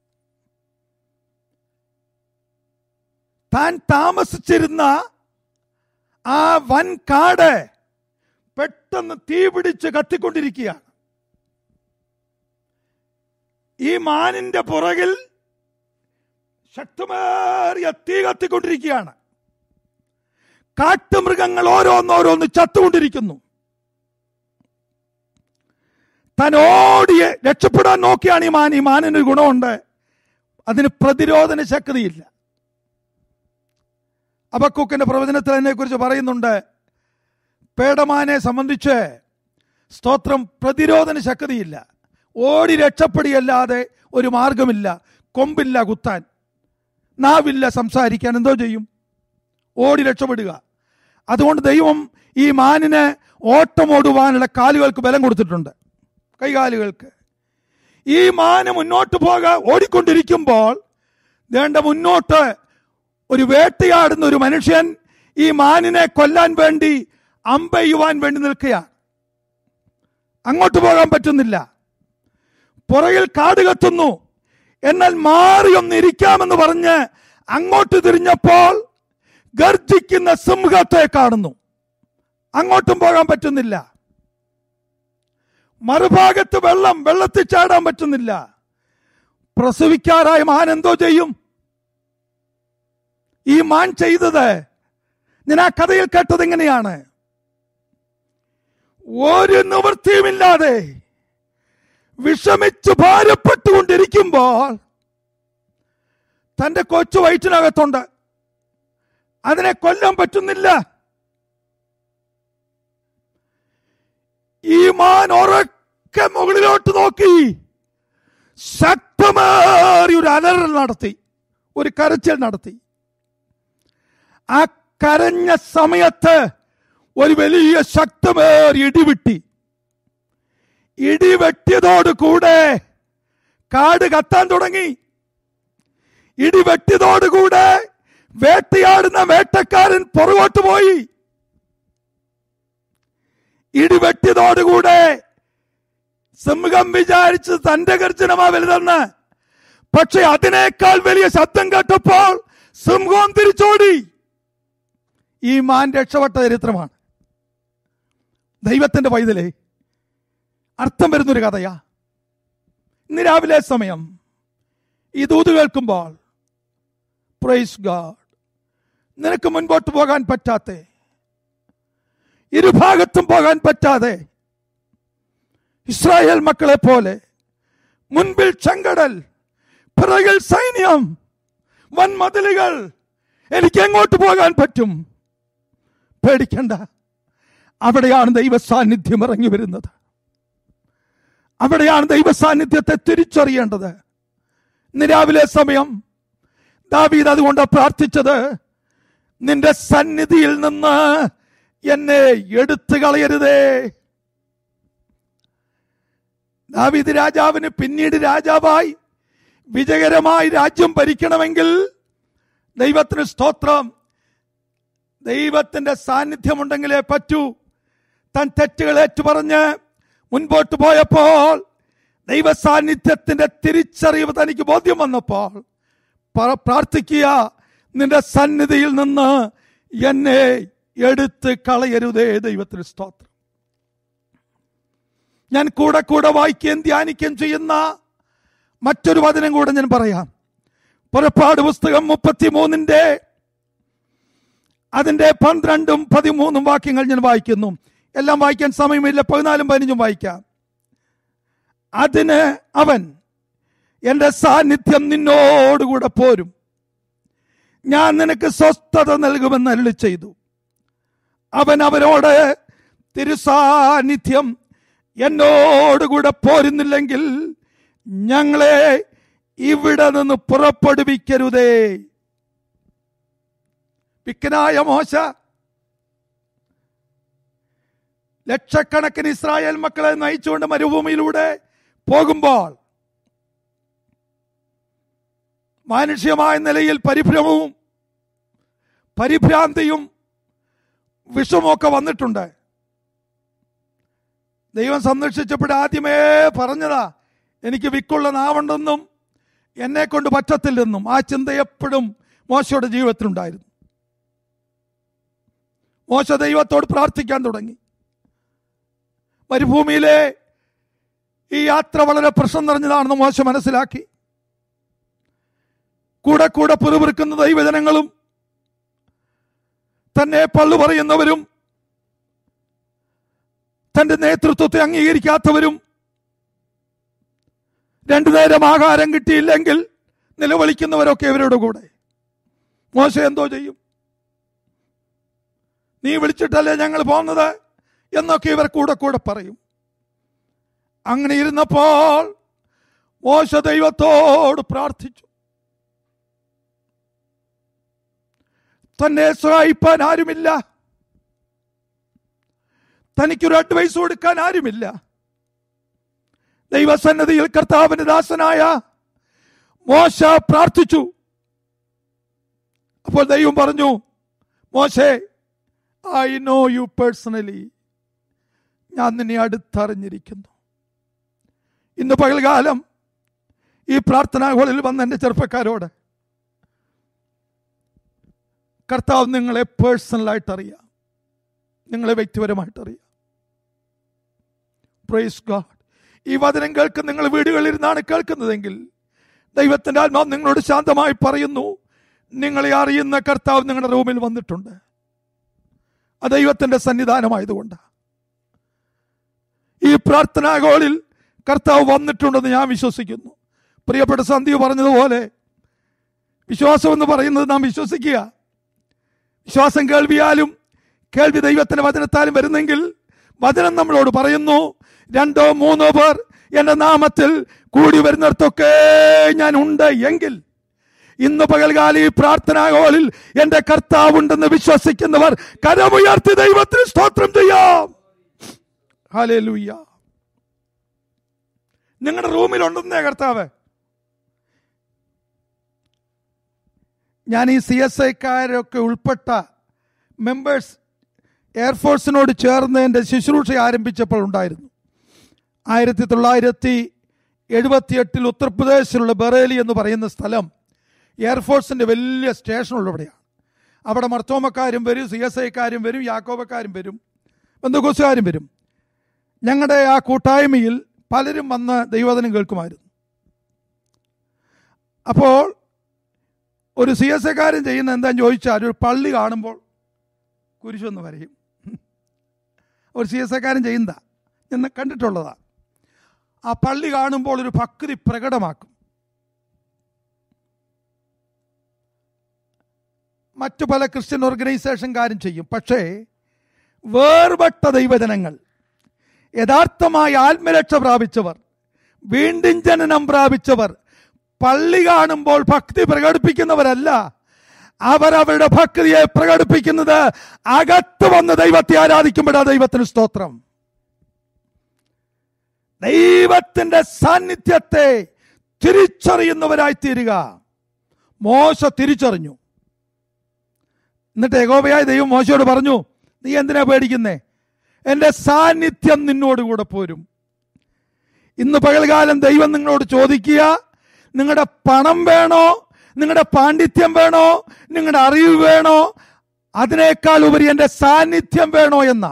താൻ താമസിച്ചിരുന്ന ആ വൻ കാട് പെട്ടെന്ന് തീ പിടിച്ച് കത്തിക്കൊണ്ടിരിക്കുകയാണ് ഈ മാനിന്റെ പുറകിൽ ശക്തമേറിയ തീ കത്തിക്കൊണ്ടിരിക്കുകയാണ് കാട്ടുമൃഗങ്ങൾ ഓരോന്നോരോന്ന് ചത്തുകൊണ്ടിരിക്കുന്നു താൻ ഓടിയെ രക്ഷപ്പെടാൻ നോക്കിയാണ് ഈ മാൻ ഈ മാനിനൊരു ഗുണമുണ്ട് അതിന് പ്രതിരോധന ശക്തിയില്ല അബക്കൂക്കിന്റെ പ്രവചനത്തിൽ അതിനെ കുറിച്ച് പറയുന്നുണ്ട് പേടമാനെ സംബന്ധിച്ച് സ്തോത്രം പ്രതിരോധന ശക്തിയില്ല ഓടി രക്ഷപ്പെടുകയല്ലാതെ ഒരു മാർഗമില്ല കൊമ്പില്ല കുത്താൻ നാവില്ല സംസാരിക്കാൻ എന്തോ ചെയ്യും ഓടി രക്ഷപ്പെടുക അതുകൊണ്ട് ദൈവം ഈ മാനിന് ഓട്ടമോടുവാനുള്ള കാലുകൾക്ക് ബലം കൊടുത്തിട്ടുണ്ട് കൈകാലുകൾക്ക് ഈ മാന് മുന്നോട്ട് പോക ഓടിക്കൊണ്ടിരിക്കുമ്പോൾ വേണ്ട മുന്നോട്ട് ഒരു വേട്ടയാടുന്ന ഒരു മനുഷ്യൻ ഈ മാനിനെ കൊല്ലാൻ വേണ്ടി അമ്പെയ്യുവാൻ വേണ്ടി നിൽക്കുകയാണ് അങ്ങോട്ട് പോകാൻ പറ്റുന്നില്ല പുറകിൽ കാട് കത്തുന്നു എന്നാൽ മാറി ഒന്ന് ഇരിക്കാമെന്ന് പറഞ്ഞ് അങ്ങോട്ട് തിരിഞ്ഞപ്പോൾ ഗർജിക്കുന്ന സിംഹത്തെ കാണുന്നു അങ്ങോട്ടും പോകാൻ പറ്റുന്നില്ല മറുഭാഗത്ത് വെള്ളം വെള്ളത്തിൽ ചാടാൻ പറ്റുന്നില്ല പ്രസവിക്കാറായ മാൻ എന്തോ ചെയ്യും ഈ മാൻ ചെയ്തത് ഞാൻ ആ കഥയിൽ കേട്ടത് എങ്ങനെയാണ് ഒരു നിവൃത്തിയുമില്ലാതെ വിഷമിച്ച് ഭാരപ്പെട്ടുകൊണ്ടിരിക്കുമ്പോൾ തന്റെ കൊച്ചു വയറ്റിനകത്തുണ്ട് അതിനെ കൊല്ലാൻ പറ്റുന്നില്ല ഈ മാൻ ഉറക്കെ മുകളിലോട്ട് നോക്കി ശക്തമേറിയ ഒരു അലറൽ നടത്തി ഒരു കരച്ചിൽ നടത്തി ആ കരഞ്ഞ സമയത്ത് ഒരു വലിയ ശക്തമേറിയ ഇടിവിട്ടി ഇടിവെട്ടിയതോട് കൂടെ കാട് കത്താൻ തുടങ്ങി ഇടിവെട്ടിയതോടുകൂടെ വേട്ടയാടുന്ന വേട്ടക്കാരൻ പുറകോട്ട് പോയി ഇടിവെട്ടിയതോടുകൂടെ സിംഹം വിചാരിച്ച് തന്റെ ഗർജനമാ വലുതെന്ന് പക്ഷെ അതിനേക്കാൾ വലിയ ശബ്ദം കേട്ടപ്പോൾ സിംഹം തിരിച്ചോടി ഈ മാൻ രക്ഷപ്പെട്ട ചരിത്രമാണ് ദൈവത്തിന്റെ പൈതലേ അർത്ഥം വരുന്നൊരു കഥയാ ഇന്ന് രാവിലെ സമയം ഈ ദൂത് കേൾക്കുമ്പോൾ പ്രൈസ് ഗാഡ് നിനക്ക് മുൻപോട്ട് പോകാൻ പറ്റാത്ത ഇരുഭാഗത്തും പോകാൻ പറ്റാതെ ഇസ്രായേൽ മക്കളെ പോലെ മുൻപിൽ ചെങ്കടൽ പിറകിൽ സൈന്യം വൻമതിലുകൾ എനിക്ക് എങ്ങോട്ട് പോകാൻ പറ്റും പേടിക്കണ്ട അവിടെയാണ് ദൈവ സാന്നിധ്യം ഇറങ്ങി വരുന്നത് അവിടെയാണ് ദൈവ സാന്നിധ്യത്തെ തിരിച്ചറിയേണ്ടത് ഇന്ന് രാവിലെ സമയം ദാവീദ് അതുകൊണ്ട് പ്രാർത്ഥിച്ചത് നിന്റെ സന്നിധിയിൽ നിന്ന് എന്നെ എടുത്തു കളയരുതേ ദാവീദ് രാജാവിന് പിന്നീട് രാജാവായി വിജയകരമായി രാജ്യം ഭരിക്കണമെങ്കിൽ ദൈവത്തിന് സ്തോത്രം ദൈവത്തിന്റെ സാന്നിധ്യമുണ്ടെങ്കിലേ പറ്റൂ തൻ തെറ്റുകൾ ഏറ്റുപറഞ്ഞ് മുൻപോട്ട് പോയപ്പോൾ ദൈവ സാന്നിധ്യത്തിന്റെ തിരിച്ചറിവ് തനിക്ക് ബോധ്യം വന്നപ്പോൾ പറ- പ്രാർത്ഥിക്കുക നിന്റെ സന്നിധിയിൽ നിന്ന് എന്നെ എടുത്ത് കളയരുതേ ദൈവത്തിന് സ്തോത്രം ഞാൻ കൂടെ കൂടെ വായിക്കുകയും ധ്യാനിക്കുകയും ചെയ്യുന്ന മറ്റൊരു വചനം കൂടെ ഞാൻ പറയാം പുറപ്പാട് പുസ്തകം മുപ്പത്തിമൂന്നിന്റെ അതിന്റെ പന്ത്രണ്ടും പതിമൂന്നും വാക്യങ്ങൾ ഞാൻ വായിക്കുന്നു എല്ലാം വായിക്കാൻ സമയമില്ല പതിനാലും പതിനഞ്ചും വായിക്കാം അതിന് അവൻ എന്റെ സാന്നിധ്യം നിന്നോടുകൂടെ പോരും ഞാൻ നിനക്ക് സ്വസ്ഥത നൽകുമെന്ന് അരുളി ചെയ്തു അവൻ അവരോട് തിരുസാന്നിധ്യം എന്നോടുകൂടെ പോരുന്നില്ലെങ്കിൽ ഞങ്ങളെ ഇവിടെ നിന്ന് പുറപ്പെടുവിക്കരുതേ പിക്കനായ മോശ ലക്ഷക്കണക്കിന് ഇസ്രായേൽ മക്കളെ നയിച്ചുകൊണ്ട് മരുഭൂമിയിലൂടെ പോകുമ്പോൾ മാനുഷ്യമായ നിലയിൽ പരിഭ്രമവും പരിഭ്രാന്തിയും വിഷമൊക്കെ വന്നിട്ടുണ്ട് ദൈവം സന്ദർശിച്ചപ്പോൾ ആദ്യമേ പറഞ്ഞതാ എനിക്ക് വിക്കുള്ള നാവുണ്ടെന്നും എന്നെ കൊണ്ട് പറ്റത്തില്ലെന്നും ആ ചിന്ത എപ്പോഴും മോശയുടെ ജീവിതത്തിലുണ്ടായിരുന്നു മോശ ദൈവത്തോട് പ്രാർത്ഥിക്കാൻ തുടങ്ങി മരുഭൂമിയിലെ ഈ യാത്ര വളരെ പ്രശ്നം നിറഞ്ഞതാണെന്ന് മോശ മനസ്സിലാക്കി കൂടെ കൂടെ പിറുപിറുക്കുന്ന ദൈവജനങ്ങളും തന്നെ പള്ളു പറയുന്നവരും തന്റെ നേതൃത്വത്തെ അംഗീകരിക്കാത്തവരും രണ്ടു നേരം ആഹാരം കിട്ടിയില്ലെങ്കിൽ നിലവിളിക്കുന്നവരൊക്കെ ഇവരുടെ കൂടെ മോശ എന്തോ ചെയ്യും നീ വിളിച്ചിട്ടല്ലേ ഞങ്ങൾ പോകുന്നത് എന്നൊക്കെ ഇവർ കൂടെ കൂടെ പറയും അങ്ങനെ ഇരുന്നപ്പോൾ മോശ ദൈവത്തോട് പ്രാർത്ഥിച്ചു തന്നെ സഹായിപ്പാൻ ആരുമില്ല തനിക്കൊരു അഡ്വൈസ് കൊടുക്കാൻ ആരുമില്ല ദൈവസന്നതിയിൽ കർത്താവിന്റെ ദാസനായ മോശ പ്രാർത്ഥിച്ചു അപ്പോൾ ദൈവം പറഞ്ഞു മോശേ ഐ നോ യു പേഴ്സണലി ഞാൻ നിന്നെ അടുത്തറിഞ്ഞിരിക്കുന്നു ഇന്ന് പകൽകാലം ഈ പ്രാർത്ഥനാ ഹോളിൽ വന്ന എൻ്റെ ചെറുപ്പക്കാരോട് കർത്താവ് നിങ്ങളെ പേഴ്സണലായിട്ട് അറിയാം നിങ്ങളെ വ്യക്തിപരമായിട്ട് അറിയാം പ്രൈസ് ഗാഡ് ഈ വചനം കേൾക്കുന്ന നിങ്ങൾ വീടുകളിൽ ഇരുന്നാണ് കേൾക്കുന്നതെങ്കിൽ ദൈവത്തിന്റെ ആത്മാവ് നിങ്ങളോട് ശാന്തമായി പറയുന്നു നിങ്ങളെ അറിയുന്ന കർത്താവ് നിങ്ങളുടെ റൂമിൽ വന്നിട്ടുണ്ട് അത് ദൈവത്തിന്റെ സന്നിധാനമായതുകൊണ്ട് ഈ പ്രാർത്ഥനാ ഹോളിൽ കർത്താവ് വന്നിട്ടുണ്ടെന്ന് ഞാൻ വിശ്വസിക്കുന്നു പ്രിയപ്പെട്ട സന്ധ്യ പറഞ്ഞതുപോലെ വിശ്വാസം എന്ന് പറയുന്നത് നാം വിശ്വസിക്കുക വിശ്വാസം കേൾവിയാലും കേൾവി ദൈവത്തിന്റെ വചനത്താലും വരുന്നെങ്കിൽ വചനം നമ്മളോട് പറയുന്നു രണ്ടോ മൂന്നോ പേർ എന്റെ നാമത്തിൽ കൂടി വരുന്നിടത്തൊക്കെ ഞാൻ ഉണ്ട് എങ്കിൽ ഇന്ന് പകൽകാലം ഈ പ്രാർത്ഥനാ ഹോളിൽ എന്റെ കർത്താവുണ്ടെന്ന് വിശ്വസിക്കുന്നവർ കരമുയർത്തി ദൈവത്തിന് സ്തോത്രം ചെയ്യാം ഹാലേലൂയ്യ നിങ്ങളുടെ റൂമിലുണ്ടെന്നേ കർത്താവ് ഞാൻ ഈ സി എസ് ഐക്കാരൊക്കെ ഉൾപ്പെട്ട മെമ്പേഴ്സ് എയർഫോഴ്സിനോട് ചേർന്ന് എൻ്റെ ശുശ്രൂഷ ആരംഭിച്ചപ്പോൾ ഉണ്ടായിരുന്നു ആയിരത്തി തൊള്ളായിരത്തി എഴുപത്തിയെട്ടിൽ ഉത്തർപ്രദേശിലുള്ള ബറേലി എന്ന് പറയുന്ന സ്ഥലം എയർഫോഴ്സിൻ്റെ വലിയ സ്റ്റേഷനുള്ള ഇവിടെയാണ് അവിടെ മർത്തോമക്കാരും വരും സി എസ് ഐക്കാരും വരും യാക്കോബക്കാരും വരും ബന്ധുക്കോസുകാരും വരും ഞങ്ങളുടെ ആ കൂട്ടായ്മയിൽ പലരും വന്ന് ദൈവവചനം കേൾക്കുമായിരുന്നു അപ്പോൾ ഒരു സി എസ് എക്കാരൻ ചെയ്യുന്ന എന്താന്ന് ചോദിച്ചാൽ ഒരു പള്ളി കാണുമ്പോൾ കുരിശൊന്ന് വരയും ഒരു സി എസ് എക്കാരൻ ചെയ്യുന്നതാ എന്ന് കണ്ടിട്ടുള്ളതാ ആ പള്ളി കാണുമ്പോൾ ഒരു ഭക്തി പ്രകടമാക്കും മറ്റു പല ക്രിസ്ത്യൻ ഓർഗനൈസേഷൻകാരും ചെയ്യും പക്ഷേ വേർപെട്ട ദൈവജനങ്ങൾ യഥാർത്ഥമായി ആത്മരക്ഷ പ്രാപിച്ചവർ വീണ്ടും ജനനം പ്രാപിച്ചവർ പള്ളി കാണുമ്പോൾ ഭക്തി പ്രകടിപ്പിക്കുന്നവരല്ല അവർ അവരുടെ ഭക്തിയെ പ്രകടിപ്പിക്കുന്നത് അകത്ത് വന്ന് ദൈവത്തെ ആരാധിക്കുമ്പോഴാ ദൈവത്തിന് സ്തോത്രം ദൈവത്തിന്റെ സാന്നിധ്യത്തെ തിരിച്ചറിയുന്നവരായി തീരുക മോശ തിരിച്ചറിഞ്ഞു എന്നിട്ട് ഏകോപയായ ദൈവം മോശയോട് പറഞ്ഞു നീ എന്തിനാ പേടിക്കുന്നേ എന്റെ സാന്നിധ്യം നിന്നോട് കൂടെ പോരും ഇന്ന് പകൽകാലം ദൈവം നിങ്ങളോട് ചോദിക്കുക നിങ്ങളുടെ പണം വേണോ നിങ്ങളുടെ പാണ്ഡിത്യം വേണോ നിങ്ങളുടെ അറിവ് വേണോ അതിനേക്കാൾ ഉപരി എന്റെ സാന്നിധ്യം വേണോ എന്നാ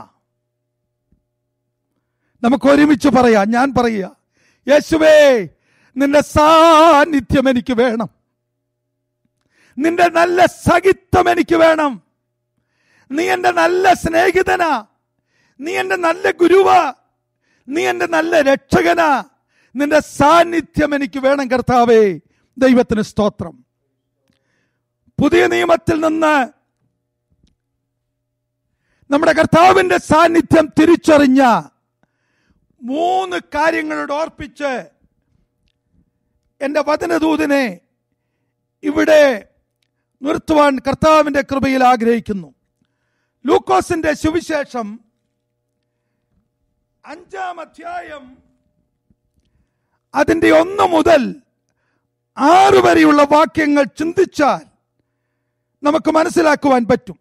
നമുക്ക് ഒരുമിച്ച് പറയാം ഞാൻ പറയുക യേശുവേ നിന്റെ സാന്നിധ്യം എനിക്ക് വേണം നിന്റെ നല്ല സഹിത്വം എനിക്ക് വേണം നീ എൻ്റെ നല്ല സ്നേഹിതനാ നീ എൻ്റെ നല്ല ഗുരുവാ നീ എൻ്റെ നല്ല രക്ഷകനാ നിന്റെ സാന്നിധ്യം എനിക്ക് വേണം കർത്താവേ ദൈവത്തിന് സ്തോത്രം പുതിയ നിയമത്തിൽ നിന്ന് നമ്മുടെ കർത്താവിന്റെ സാന്നിധ്യം തിരിച്ചറിഞ്ഞ മൂന്ന് കാര്യങ്ങളോട് ഓർപ്പിച്ച് എൻ്റെ വചനദൂതനെ ഇവിടെ നിർത്തുവാൻ കർത്താവിന്റെ കൃപയിൽ ആഗ്രഹിക്കുന്നു ലൂക്കോസിന്റെ സുവിശേഷം അഞ്ചാം അധ്യായം അതിന്റെ ഒന്ന് മുതൽ ആറ് വരെയുള്ള വാക്യങ്ങൾ ചിന്തിച്ചാൽ നമുക്ക് മനസ്സിലാക്കുവാൻ പറ്റും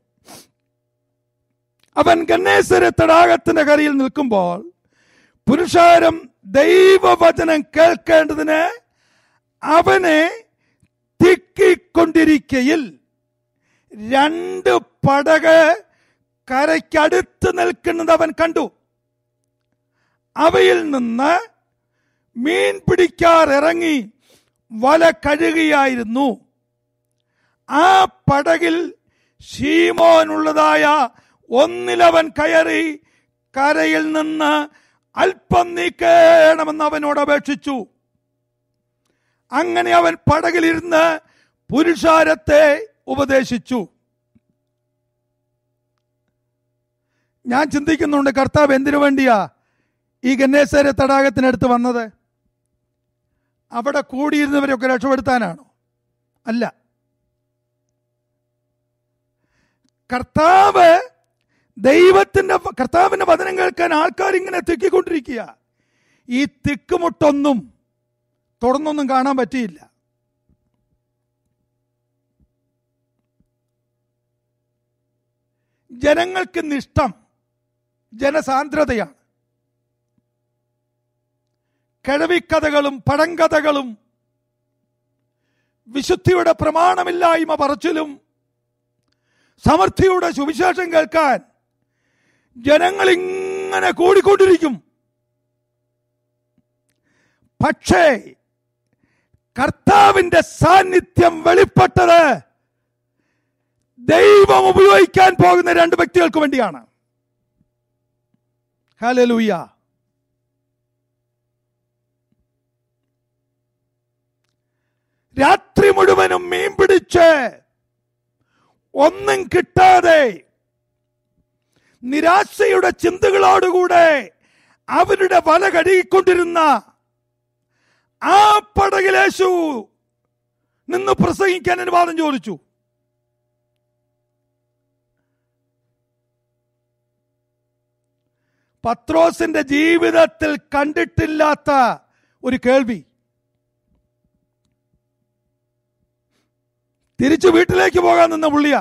അവൻ ഗന്നേശ്വര തടാകത്തിന്റെ കരയിൽ നിൽക്കുമ്പോൾ പുരുഷാരം ദൈവവചനം കേൾക്കേണ്ടതിന് അവനെ തിക്കിക്കൊണ്ടിരിക്കയിൽ രണ്ട് പടക് കരയ്ക്കടുത്ത് നിൽക്കുന്നത് അവൻ കണ്ടു അവയിൽ നിന്ന് മീൻ പിടിക്കാർ ഇറങ്ങി വല കഴുകിയായിരുന്നു ആ പടകിൽ ഷീമോനുള്ളതായ ഒന്നിലവൻ കയറി കരയിൽ നിന്ന് അല്പം നീക്കേണമെന്ന് അവനോട് അപേക്ഷിച്ചു അങ്ങനെ അവൻ പടകിലിരുന്ന് പുരുഷാരത്തെ ഉപദേശിച്ചു ഞാൻ ചിന്തിക്കുന്നുണ്ട് കർത്താവ് എന്തിനു വേണ്ടിയാ ഈ ഗന്നേശ്വര തടാകത്തിനടുത്ത് വന്നത് അവിടെ കൂടിയിരുന്നവരൊക്കെ രക്ഷപ്പെടുത്താനാണോ അല്ല കർത്താവ് ദൈവത്തിന്റെ കർത്താവിന്റെ വചനം കേൾക്കാൻ ആൾക്കാർ ഇങ്ങനെ തിക്കിക്കൊണ്ടിരിക്കുക ഈ തിക്കുമുട്ടൊന്നും തുടർന്നൊന്നും കാണാൻ പറ്റിയില്ല ജനങ്ങൾക്ക് നിഷ്ടം ജനസാന്ദ്രതയാണ് കിഴവിക്കഥകളും പഴങ്കഥകളും വിശുദ്ധിയുടെ പ്രമാണമില്ലായ്മ പറച്ചിലും സമൃദ്ധിയുടെ സുവിശേഷം കേൾക്കാൻ ജനങ്ങൾ ഇങ്ങനെ കൂടിക്കൊണ്ടിരിക്കും പക്ഷേ കർത്താവിന്റെ സാന്നിധ്യം വെളിപ്പെട്ടത് ദൈവം ഉപയോഗിക്കാൻ പോകുന്ന രണ്ട് വ്യക്തികൾക്ക് വേണ്ടിയാണ് ഹലലൂയ രാത്രി മുഴുവനും മീൻ പിടിച്ച് ഒന്നും കിട്ടാതെ നിരാശയുടെ ചിന്തകളോടുകൂടെ അവരുടെ വല കഴുകിക്കൊണ്ടിരുന്ന ആ പടകിലേശു നിന്ന് പ്രസംഗിക്കാൻ അനുവാദം ചോദിച്ചു പത്രോസിന്റെ ജീവിതത്തിൽ കണ്ടിട്ടില്ലാത്ത ഒരു കേൾവി തിരിച്ചു വീട്ടിലേക്ക് പോകാൻ നിന്ന പുള്ളിയ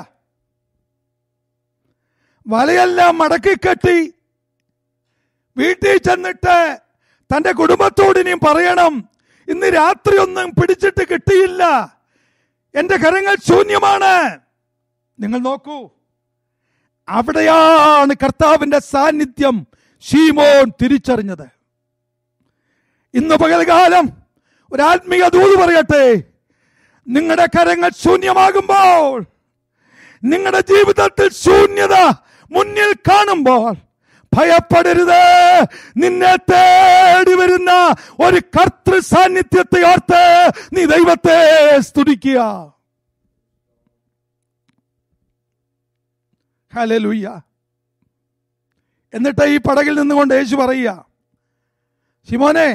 വലയെല്ലാം മടക്കി കെട്ടി വീട്ടിൽ ചെന്നിട്ട് തന്റെ കുടുംബത്തോട് ഇനിയും പറയണം ഇന്ന് രാത്രി ഒന്നും പിടിച്ചിട്ട് കിട്ടിയില്ല എന്റെ കരങ്ങൾ ശൂന്യമാണ് നിങ്ങൾ നോക്കൂ അവിടെയാണ് കർത്താവിന്റെ സാന്നിധ്യം ഷീമോൻ തിരിച്ചറിഞ്ഞത് ഇന്ന് പകൽകാലം ഒരു ആത്മീയ ദൂത് പറയട്ടെ നിങ്ങളുടെ കരങ്ങൾ ശൂന്യമാകുമ്പോൾ നിങ്ങളുടെ ജീവിതത്തിൽ ശൂന്യത മുന്നിൽ കാണുമ്പോൾ ഭയപ്പെടരുത് നിന്നെ തേടി വരുന്ന ഒരു കർത്തൃ സാന്നിധ്യത്തെ ഓർത്ത് നീ ദൈവത്തെ സ്തുതിക്കുക ഹലലുയ്യ എന്നിട്ട് ഈ പടകിൽ നിന്നുകൊണ്ട് യേശു പറയുക ശിമോനെ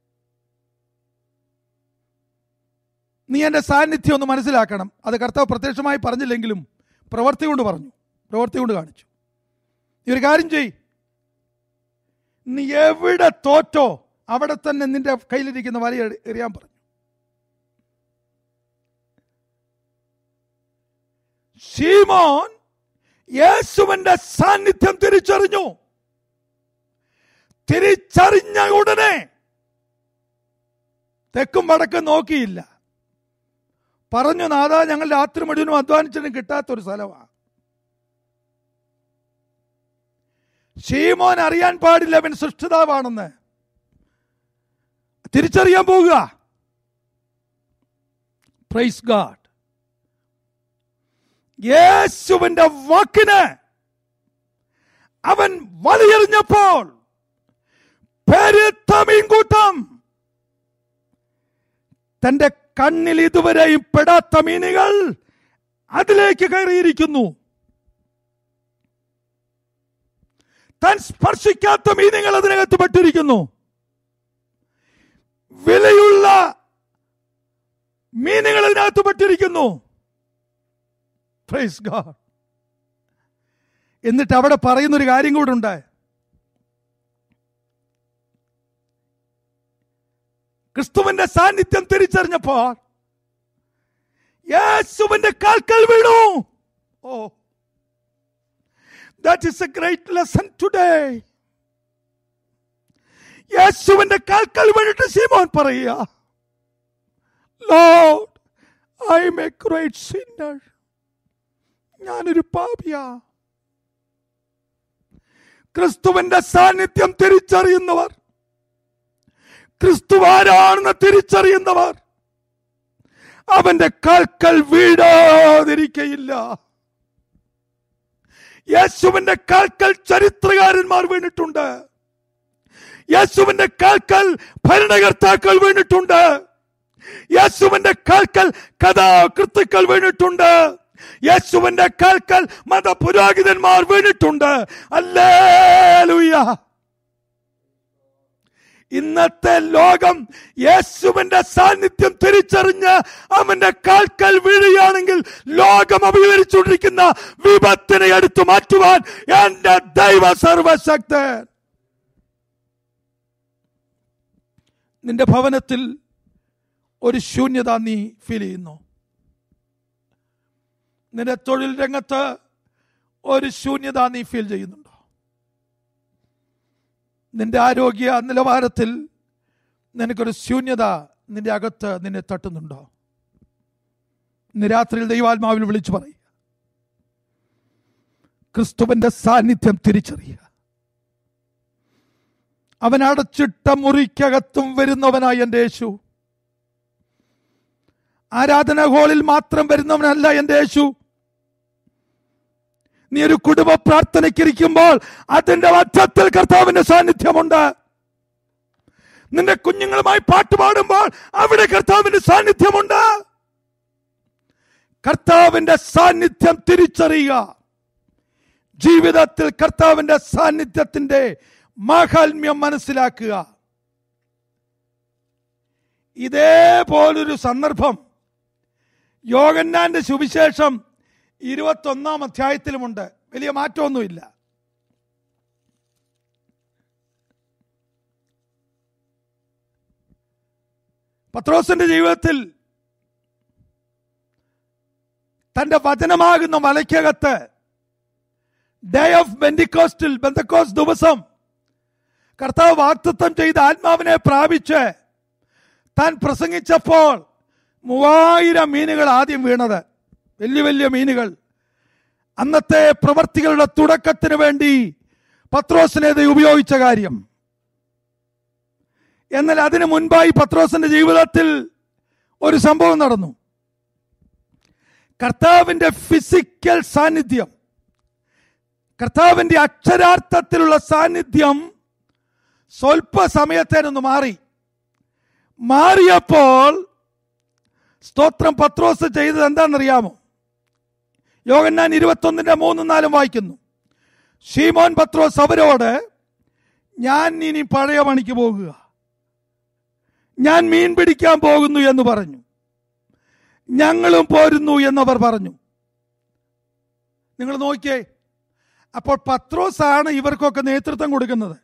നീ എന്റെ സാന്നിധ്യം ഒന്ന് മനസ്സിലാക്കണം അത് കർത്താവ് പ്രത്യക്ഷമായി പറഞ്ഞില്ലെങ്കിലും പ്രവർത്തി കൊണ്ട് പറഞ്ഞു പ്രവർത്തി കൊണ്ട് കാണിച്ചു നീ ഒരു കാര്യം ചെയ് നീ എവിടെ തോറ്റോ അവിടെ തന്നെ നിന്റെ കയ്യിലിരിക്കുന്ന വല എറി- എറിയാൻ പറഞ്ഞു ശീമോൻ യേശുവിന്റെ സാന്നിധ്യം തിരിച്ചറിഞ്ഞു തിരിച്ചറിഞ്ഞ ഉടനെ തെക്കും വടക്കും നോക്കിയില്ല പറഞ്ഞു നാദാ ഞങ്ങൾ രാത്രി മുഴുവനും അധ്വാനിച്ചിട്ടും കിട്ടാത്തൊരു സ്ഥലമാണ് ഷീമോൻ അറിയാൻ പാടില്ല അവൻ സൃഷ്ടിതാവാണെന്ന് തിരിച്ചറിയാൻ പോകുക പ്രൈസ് ഗാഡ് യേശുവിന്റെ വാക്കിന് അവൻ വലിയെറിഞ്ഞപ്പോൾ പെരുത്ത മീൻകൂട്ടം തന്റെ കണ്ണിൽ ഇതുവരെയും പെടാത്ത മീനുകൾ അതിലേക്ക് കയറിയിരിക്കുന്നു താൻ സ്പർശിക്കാത്ത മീനുകൾ അതിനകത്ത് പെട്ടിരിക്കുന്നു വിലയുള്ള മീനുകൾ അതിനകത്ത് പെട്ടിരിക്കുന്നു Praise God. എന്നിട്ട് അവിടെ പറയുന്ന ഒരു കാര്യം കൂടെ ഉണ്ട് ക്രിസ്തുവിന്റെ സാന്നിധ്യം തിരിച്ചറിഞ്ഞപ്പോൾ യേശുവിന്റെ കാൽക്കൽ വീണു oh that is a great lesson today യേശുവിന്റെ കാൽക്കൽ വീണിട്ട് സീമോൻ പറയുക Lord I am a great sinner ഞാനൊരു പാപിയാ ക്രിസ്തുവിന്റെ സാന്നിധ്യം തിരിച്ചറിയുന്നവർ ക്രിസ്തു ആരാണെന്ന് തിരിച്ചറിയുന്നവർ അവന്റെ കാൽക്കൽ വീഴാതിരിക്കയില്ല യേശുവിന്റെ കാൽക്കൽ ചരിത്രകാരന്മാർ വീണിട്ടുണ്ട് യേശുവിന്റെ കാൽക്കൽ ഭരണകർത്താക്കൾ വീണിട്ടുണ്ട് യേശുവിന്റെ കാൽക്കൽ കഥാകൃത്തുക്കൾ വീണിട്ടുണ്ട് യേശുവിന്റെ കാൽക്കൽ മതപുരോഹിതന്മാർ വീണിട്ടുണ്ട് അല്ലേലൂയ ഇന്നത്തെ ലോകം യേശുവിന്റെ സാന്നിധ്യം തിരിച്ചറിഞ്ഞ് അവന്റെ കാൽക്കൽ വീഴുകയാണെങ്കിൽ ലോകം അഭികരിച്ചുകൊണ്ടിരിക്കുന്ന വിപത്തിനെ എടുത്തു മാറ്റുവാൻ എന്റെ ദൈവ സർവശക്തൻ നിന്റെ ഭവനത്തിൽ ഒരു ശൂന്യത നീ ഫീൽ ചെയ്യുന്നു നിന്റെ തൊഴിൽ രംഗത്ത് ഒരു ശൂന്യത നീ ഫീൽ ചെയ്യുന്നുണ്ടോ നിന്റെ ആരോഗ്യ നിലവാരത്തിൽ നിനക്കൊരു ശൂന്യത നിന്റെ അകത്ത് നിന്നെ തട്ടുന്നുണ്ടോ ഇന്ന് രാത്രിയിൽ ദൈവാത്മാവിൽ വിളിച്ചു പറയുക ക്രിസ്തുവിന്റെ സാന്നിധ്യം തിരിച്ചറിയുക അവൻ അടച്ചിട്ട മുറിക്കകത്തും വരുന്നവനായി എൻ്റെ യേശു ആരാധന ഹാളിൽ മാത്രം വരുന്നവനല്ല എൻ്റെ യേശു നീ ഒരു കുടുംബ പ്രാർത്ഥനയ്ക്കിരിക്കുമ്പോൾ അതിന്റെ മധ്യത്തിൽ കർത്താവിന്റെ സാന്നിധ്യമുണ്ട് നിന്റെ കുഞ്ഞുങ്ങളുമായി പാട്ട് പാടുമ്പോൾ അവിടെ കർത്താവിന്റെ സാന്നിധ്യമുണ്ട് കർത്താവിന്റെ സാന്നിധ്യം തിരിച്ചറിയുക ജീവിതത്തിൽ കർത്താവിന്റെ സാന്നിധ്യത്തിന്റെ മാഹാത്മ്യം മനസ്സിലാക്കുക ഇതേപോലൊരു സന്ദർഭം യോഗന്നാന്റെ സുവിശേഷം ഇരുപത്തൊന്നാം അധ്യായത്തിലുമുണ്ട് വലിയ മാറ്റമൊന്നുമില്ല പത്രോസിന്റെ ജീവിതത്തിൽ തന്റെ വചനമാകുന്ന മലയ്ക്കകത്ത് ഡേ ഓഫ് ബെന്റിക്കോസ്റ്റിൽ ബന്ധക്കോസ് ദിവസം കർത്താവ് വാക്തത്വം ചെയ്ത ആത്മാവിനെ പ്രാപിച്ച് താൻ പ്രസംഗിച്ചപ്പോൾ മൂവായിരം മീനുകൾ ആദ്യം വീണത് വലിയ വലിയ മീനുകൾ അന്നത്തെ പ്രവർത്തികളുടെ തുടക്കത്തിന് വേണ്ടി പത്രോസിനെ ഇത് ഉപയോഗിച്ച കാര്യം എന്നാൽ അതിനു മുൻപായി പത്രോസിന്റെ ജീവിതത്തിൽ ഒരു സംഭവം നടന്നു കർത്താവിന്റെ ഫിസിക്കൽ സാന്നിധ്യം കർത്താവിന്റെ അക്ഷരാർത്ഥത്തിലുള്ള സാന്നിധ്യം സ്വൽപ്പ സമയത്തേനൊന്ന് മാറി മാറിയപ്പോൾ സ്തോത്രം പത്രോസ് ചെയ്തത് എന്താണെന്നറിയാമോ യോഗന്നാൻ ഇരുപത്തൊന്നിന്റെ മൂന്നും നാലും വായിക്കുന്നു ഷീമോൻ പത്രോസ് അവരോട് ഞാൻ ഇനി പഴയ പണിക്ക് പോകുക ഞാൻ മീൻ പിടിക്കാൻ പോകുന്നു എന്ന് പറഞ്ഞു ഞങ്ങളും പോരുന്നു എന്നവർ പറഞ്ഞു നിങ്ങൾ നോക്കിയേ അപ്പോൾ പത്രോസാണ് ഇവർക്കൊക്കെ നേതൃത്വം കൊടുക്കുന്നത്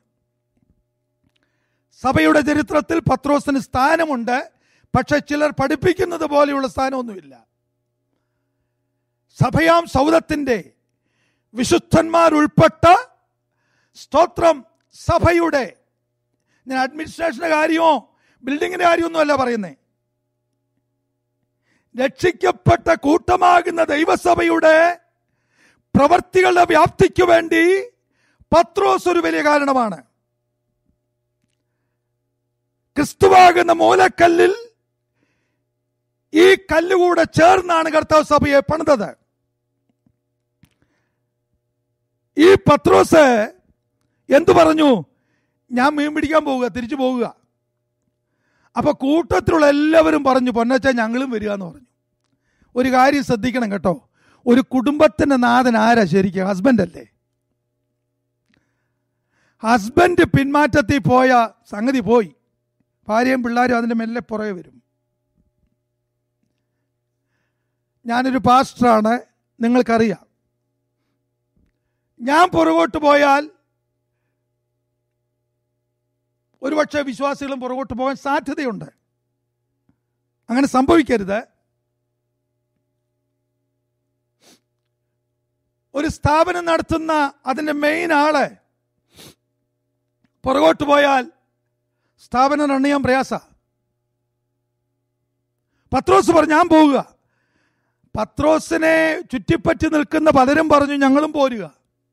സഭയുടെ ചരിത്രത്തിൽ പത്രോസിന് സ്ഥാനമുണ്ട് പക്ഷെ ചിലർ പഠിപ്പിക്കുന്നത് പോലെയുള്ള സ്ഥാനമൊന്നുമില്ല സഭയാം സൗദത്തിന്റെ വിശുദ്ധന്മാർ ഉൾപ്പെട്ട സ്തോത്രം സഭയുടെ ഞാൻ അഡ്മിനിസ്ട്രേഷന്റെ കാര്യമോ ബിൽഡിങ്ങിന്റെ കാര്യമൊന്നുമല്ല പറയുന്നേ രക്ഷിക്കപ്പെട്ട കൂട്ടമാകുന്ന ദൈവസഭയുടെ പ്രവർത്തികളുടെ വ്യാപ്തിക്ക് വേണ്ടി പത്രോസ് ഒരു വലിയ കാരണമാണ് ക്രിസ്തുവാകുന്ന മൂലക്കല്ലിൽ ഈ കല്ലുകൂടെ ചേർന്നാണ് കർത്താവ് സഭയെ പണിതത് ഈ പത്രോസ് എന്തു പറഞ്ഞു ഞാൻ മീൻ പിടിക്കാൻ പോവുക തിരിച്ചു പോവുക അപ്പൊ കൂട്ടത്തിലുള്ള എല്ലാവരും പറഞ്ഞു പൊന്നച്ച ഞങ്ങളും വരിക എന്ന് പറഞ്ഞു ഒരു കാര്യം ശ്രദ്ധിക്കണം കേട്ടോ ഒരു കുടുംബത്തിന്റെ നാഥൻ ആരാ ശരിക്കും ഹസ്ബൻഡ് അല്ലേ ഹസ്ബൻഡ് പിന്മാറ്റത്തിൽ പോയ സംഗതി പോയി ഭാര്യയും പിള്ളേരും അതിന്റെ മെല്ലെ പുറകെ വരും ഞാനൊരു പാസ്റ്ററാണ് നിങ്ങൾക്കറിയാം ഞാൻ പുറകോട്ട് പോയാൽ ഒരുപക്ഷെ വിശ്വാസികളും പുറകോട്ട് പോകാൻ സാധ്യതയുണ്ട് അങ്ങനെ സംഭവിക്കരുത് ഒരു സ്ഥാപനം നടത്തുന്ന അതിന്റെ മെയിൻ ആള് പുറകോട്ട് പോയാൽ സ്ഥാപനം റൺ ചെയ്യാൻ പ്രയാസ പത്രോസ് പറഞ്ഞു ഞാൻ പോവുക പത്രോസിനെ ചുറ്റിപ്പറ്റി നിൽക്കുന്ന പലരും പറഞ്ഞു ഞങ്ങളും പോരുക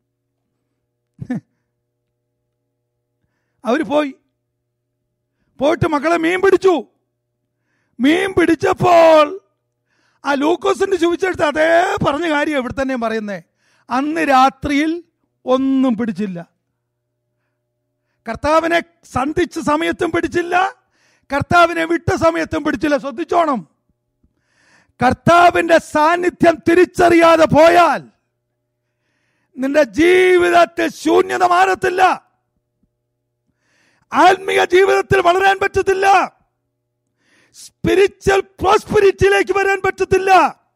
അവർ പോയി പോയിട്ട് മക്കളെ മീൻ പിടിച്ചു മീൻ പിടിച്ചപ്പോൾ ആ ലൂക്കോസിന്റെ ചോദിച്ചെടുത്ത് അതേ പറഞ്ഞ കാര്യം ഇവിടെ തന്നെ പറയുന്നേ അന്ന് രാത്രിയിൽ ഒന്നും പിടിച്ചില്ല കർത്താവിനെ സന്ധിച്ച സമയത്തും പിടിച്ചില്ല കർത്താവിനെ വിട്ട സമയത്തും പിടിച്ചില്ല ശ്രദ്ധിച്ചോണം കർത്താവിന്റെ സാന്നിധ്യം തിരിച്ചറിയാതെ പോയാൽ നിന്റെ ജീവിതത്തിൽ ശൂന്യത മാറത്തില്ല ആത്മീയ ജീവിതത്തിൽ വളരാൻ പറ്റത്തില്ല സ്പിരിച്വൽ പ്രോസ്പെരിറ്റിയിലേക്ക് വരാൻ പറ്റത്തില്ല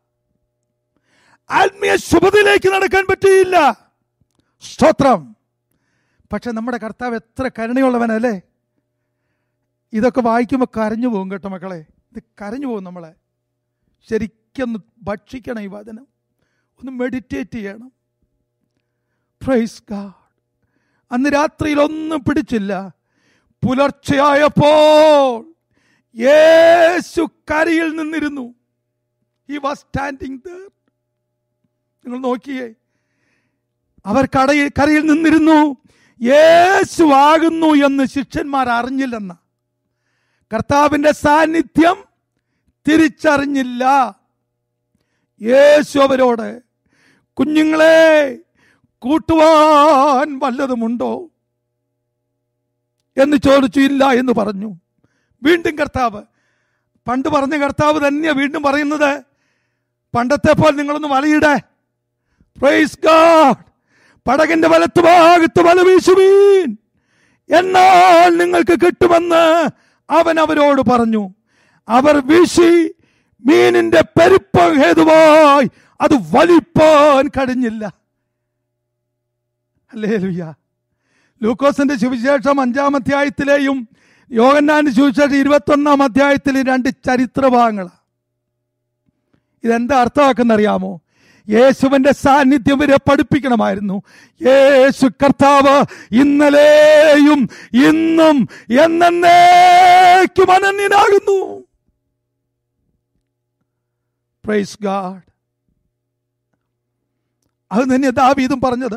ആത്മീയ ശുഭതയിലേക്ക് നടക്കാൻ പറ്റിയില്ല സ്തോത്രം പക്ഷെ നമ്മുടെ കർത്താവ് എത്ര കരുണയുള്ളവനല്ലേ ഇതൊക്കെ വായിക്കുമ്പോൾ കരഞ്ഞു പോകും കേട്ടോ മക്കളെ ഇത് കരഞ്ഞു പോകും നമ്മളെ ശരിക്കൊന്ന് ഭക്ഷിക്കണം ഈ വചനം ഒന്ന് മെഡിറ്റേറ്റ് ചെയ്യണം പ്രൈസ് ഗാഡ് അന്ന് രാത്രിയിൽ ഒന്നും പിടിച്ചില്ല പുലർച്ചെയായപ്പോൾ യേശു കരയിൽ നിന്നിരുന്നു ഈ വാസ് സ്റ്റാൻഡിങ് ദർ നിങ്ങൾ നോക്കിയേ അവർ കടയിൽ കരയിൽ നിന്നിരുന്നു യേശു ആകുന്നു എന്ന് ശിഷ്യന്മാർ അറിഞ്ഞില്ലെന്ന കർത്താവിന്റെ സാന്നിധ്യം തിരിച്ചറിഞ്ഞില്ല യേശു അവരോട് കുഞ്ഞുങ്ങളെ കൂട്ടുവാൻ വല്ലതുമുണ്ടോ എന്ന് ചോദിച്ചു ഇല്ല എന്ന് പറഞ്ഞു വീണ്ടും കർത്താവ് പണ്ട് പറഞ്ഞ കർത്താവ് തന്നെയാ വീണ്ടും പറയുന്നത് പണ്ടത്തെ പോലെ നിങ്ങളൊന്ന് വലയിടേ പ്രൈസ് ഗാഡ് പടകിന്റെ വലത്ത് ഭാഗത്ത് വല വീശുവീൻ എന്നാൽ നിങ്ങൾക്ക് കിട്ടുമെന്ന് അവൻ അവരോട് പറഞ്ഞു അവർ വീശി മീനിന്റെ പെരുപ്പം ഹേതുവായി അത് വലിപ്പാൻ കഴിഞ്ഞില്ല അല്ലേ ലൂക്കോസിന്റെ സുവിശേഷം അഞ്ചാം അധ്യായത്തിലെയും യോഗന്നാന്റെ സുവിശേഷം ഇരുപത്തൊന്നാം അധ്യായത്തിലെ രണ്ട് ചരിത്രഭാഗങ്ങളാണ് ഇതെന്താ അർത്ഥമാക്കുന്ന അറിയാമോ യേശുവിന്റെ സാന്നിധ്യം വരെ പഠിപ്പിക്കണമായിരുന്നു യേശു കർത്താവ് ഇന്നലെയും ഇന്നും എന്നേക്കും അനന്യനാകുന്നു പ്രൈസ് ഗാഡ് അത് തന്നെ ദാവീദും പറഞ്ഞത്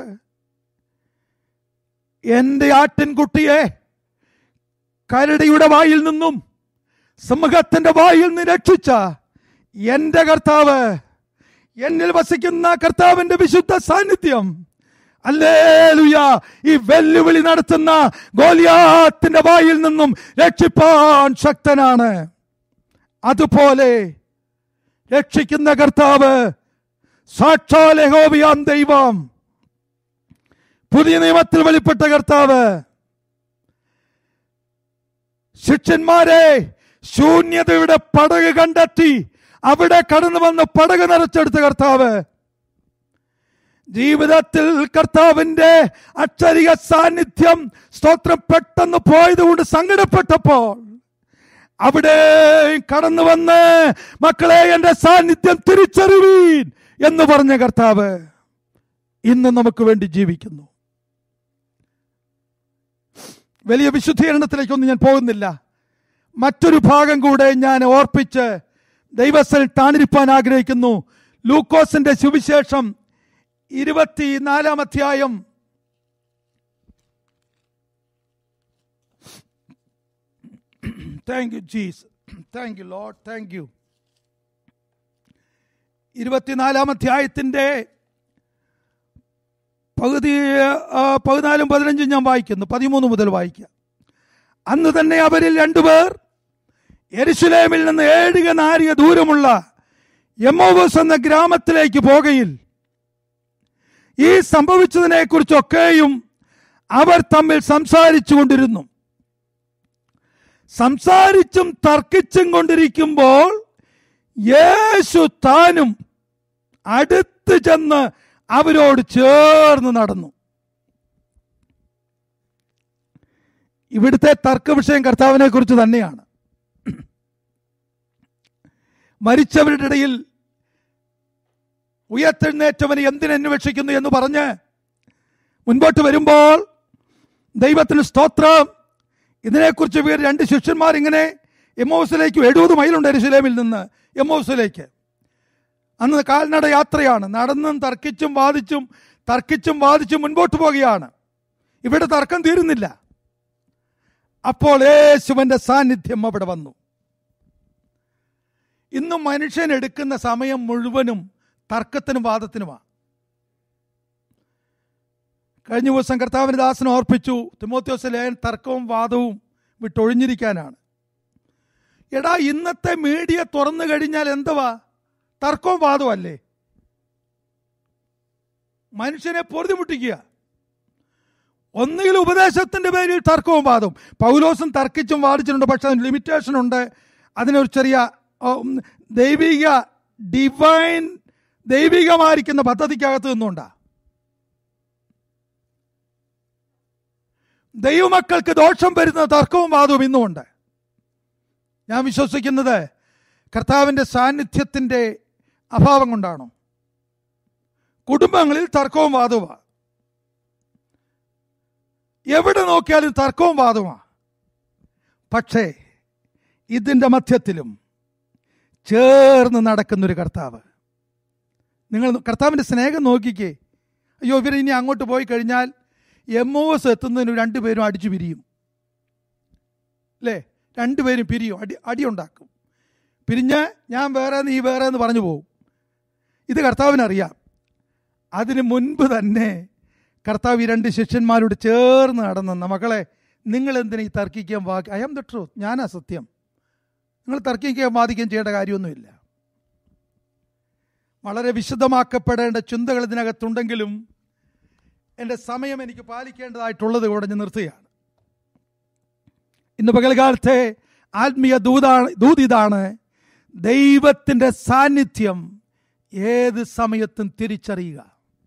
എന്റെ ആട്ടിൻകുട്ടിയെ കരടിയുടെ വായിൽ നിന്നും സിംഹത്തിന്റെ വായിൽ നിന്ന് രക്ഷിച്ച എന്റെ കർത്താവ് എന്നിൽ വസിക്കുന്ന കർത്താവിന്റെ വിശുദ്ധ സാന്നിധ്യം അല്ലേലുയ ഈ വെല്ലുവിളി നടത്തുന്ന ഗോലിയാത്തിന്റെ വായിൽ നിന്നും രക്ഷിപ്പാൻ ശക്തനാണ് അതുപോലെ രക്ഷിക്കുന്ന കർത്താവ് സാക്ഷാൽ യഹോവയാം ദൈവം പുതിയ നിയമത്തിൽ വെളിപ്പെട്ട കർത്താവ് ശിഷ്യന്മാരെ ശൂന്യതയുടെ പടക് കണ്ടെത്തി അവിടെ കടന്നു വന്ന് പടക് നിറച്ചെടുത്ത കർത്താവ് ജീവിതത്തിൽ കർത്താവിന്റെ അക്ഷരിക സാന്നിധ്യം സ്തോത്രം പെട്ടെന്ന് പോയതുകൊണ്ട് സങ്കടപ്പെട്ടപ്പോൾ അവിടെ കടന്നു വന്ന് മക്കളെ എന്റെ സാന്നിധ്യം തിരിച്ചറിവീൻ എന്ന് പറഞ്ഞ കർത്താവ് ഇന്ന് നമുക്ക് വേണ്ടി ജീവിക്കുന്നു വലിയ വിശുദ്ധീകരണത്തിലേക്കൊന്നും ഞാൻ പോകുന്നില്ല മറ്റൊരു ഭാഗം കൂടെ ഞാൻ ഓർപ്പിച്ച് ദൈവസ്ഥൽ താണിരിപ്പാൻ ആഗ്രഹിക്കുന്നു ലൂക്കോസിന്റെ സുവിശേഷം ഇരുപത്തിനാലാം അധ്യായം thank you Jesus thank you Lord thank you ഇരുപത്തിനാലാം അധ്യായത്തിന്റെ പകുതി ആ, പതിനാലും പതിനഞ്ചും ഞാൻ വായിക്കുന്നു പതിമൂന്ന് മുതൽ വായിക്കാം അന്ന് തന്നെ അവരിൽ രണ്ടുപേർ എരുശലേമിൽ നിന്ന് ഏഴുക നാരിക ദൂരമുള്ള എമ്മോവസ് എന്ന ഗ്രാമത്തിലേക്ക് പോകയിൽ ഈ സംഭവിച്ചതിനെ കുറിച്ചൊക്കെയും അവർ തമ്മിൽ സംസാരിച്ചു കൊണ്ടിരുന്നു സംസാരിച്ചും തർക്കിച്ചും കൊണ്ടിരിക്കുമ്പോൾ യേശു താനും അടുത്ത് ചെന്ന് അവരോട് ചേർന്ന് നടന്നു ഇവിടുത്തെ തർക്ക വിഷയം കർത്താവിനെ കുറിച്ച് തന്നെയാണ് മരിച്ചവരുടെ ഇടയിൽ ഉയർത്തെഴുന്നേറ്റവന് എന്തിനന്വേഷിക്കുന്നു എന്ന് പറഞ്ഞ് മുൻപോട്ട് വരുമ്പോൾ ദൈവത്തിന് സ്തോത്രം ഇതിനെക്കുറിച്ച് ഇവർ രണ്ട് ശിഷ്യന്മാർ ഇങ്ങനെ എമോസിലേക്ക് എഴുപത് മൈലുണ്ട് എരുസലേമിൽ നിന്ന് എമോസിലേക്ക് അന്ന് കാൽനട യാത്രയാണ് നടന്നും തർക്കിച്ചും വാദിച്ചും തർക്കിച്ചും വാദിച്ചും മുൻപോട്ട് പോവുകയാണ് ഇവിടെ തർക്കം തീരുന്നില്ല അപ്പോൾ യേശുവിന്റെ സാന്നിധ്യം അവിടെ വന്നു ഇന്നും മനുഷ്യൻ എടുക്കുന്ന സമയം മുഴുവനും തർക്കത്തിനും വാദത്തിനുമാണ് കഴിഞ്ഞ ദിവസം കർത്താവിന് ദാസനെ ഓർപ്പിച്ചു തിമോത്യോസ് ലേഖൻ തർക്കവും വാദവും വിട്ടൊഴിഞ്ഞിരിക്കാനാണ് എടാ ഇന്നത്തെ മീഡിയ തുറന്നു കഴിഞ്ഞാൽ എന്തുവാ തർക്കവും വാദവും അല്ലേ മനുഷ്യനെ പൊറുതിമുട്ടിക്കുക ഒന്നുകിൽ ഉപദേശത്തിന്റെ പേരിൽ തർക്കവും വാദവും പൗലോസും തർക്കിച്ചും വാദിച്ചിട്ടുണ്ട് പക്ഷെ അതിന് ലിമിറ്റേഷൻ ഉണ്ട് അതിനൊരു ചെറിയ ആ, ഉം, ദൈവിക ഡിവൈൻ ദൈവികമായിരിക്കുന്ന പദ്ധതിക്കകത്ത് നിന്നുണ്ടാ ദൈവമക്കൾക്ക് ദോഷം വരുന്ന തർക്കവും വാദവും ഇന്നുമുണ്ട് ഞാൻ വിശ്വസിക്കുന്നത് കർത്താവിൻ്റെ സാന്നിധ്യത്തിൻ്റെ അഭാവം കൊണ്ടാണോ കുടുംബങ്ങളിൽ തർക്കവും വാദവുമാണ് എവിടെ നോക്കിയാലും തർക്കവും വാദവുമാണ് പക്ഷേ ഇതിൻ്റെ മധ്യത്തിലും ചേർന്ന് നടക്കുന്നൊരു കർത്താവ് നിങ്ങൾ കർത്താവിൻ്റെ സ്നേഹം നോക്കിക്കേ അയ്യോ ഇവർ ഇനി അങ്ങോട്ട് പോയി കഴിഞ്ഞാൽ എം ഒ എസ് എത്തുന്നതിന് രണ്ടുപേരും അടിച്ചു പിരിയും അല്ലേ രണ്ടുപേരും പിരിയും അടി അടിയുണ്ടാക്കും പിരിഞ്ഞ് ഞാൻ വേറെ നീ വേറെ എന്ന് പറഞ്ഞു പോകും ഇത് കർത്താവിനറിയാം അതിന് മുൻപ് തന്നെ കർത്താവ് ഈ രണ്ട് ശിഷ്യന്മാരോട് ചേർന്ന് നടന്നെന്ന മക്കളെ നിങ്ങൾ എന്തിനാ ഈ തർക്കിക്കാൻ വാക്ക് ഐ ആം ദ ട്രൂത്ത് ഞാനാ സത്യം നിങ്ങൾ തർക്കിക്കുകയും വാദിക്കുകയും ചെയ്യേണ്ട കാര്യമൊന്നുമില്ല വളരെ വിശദമാക്കപ്പെടേണ്ട ചിന്തകൾ ഇതിനകത്തുണ്ടെങ്കിലും എൻ്റെ സമയം എനിക്ക് പാലിക്കേണ്ടതായിട്ടുള്ളത് കൂടെ ഞാൻ നിർത്തുകയാണ് ഇന്ന് പകൽക്കാലത്തെ ആത്മീയ ദൂതാണ് ദൂതിതാണ് ദൈവത്തിൻ്റെ സാന്നിധ്യം ഏത് സമയത്തും തിരിച്ചറിയുക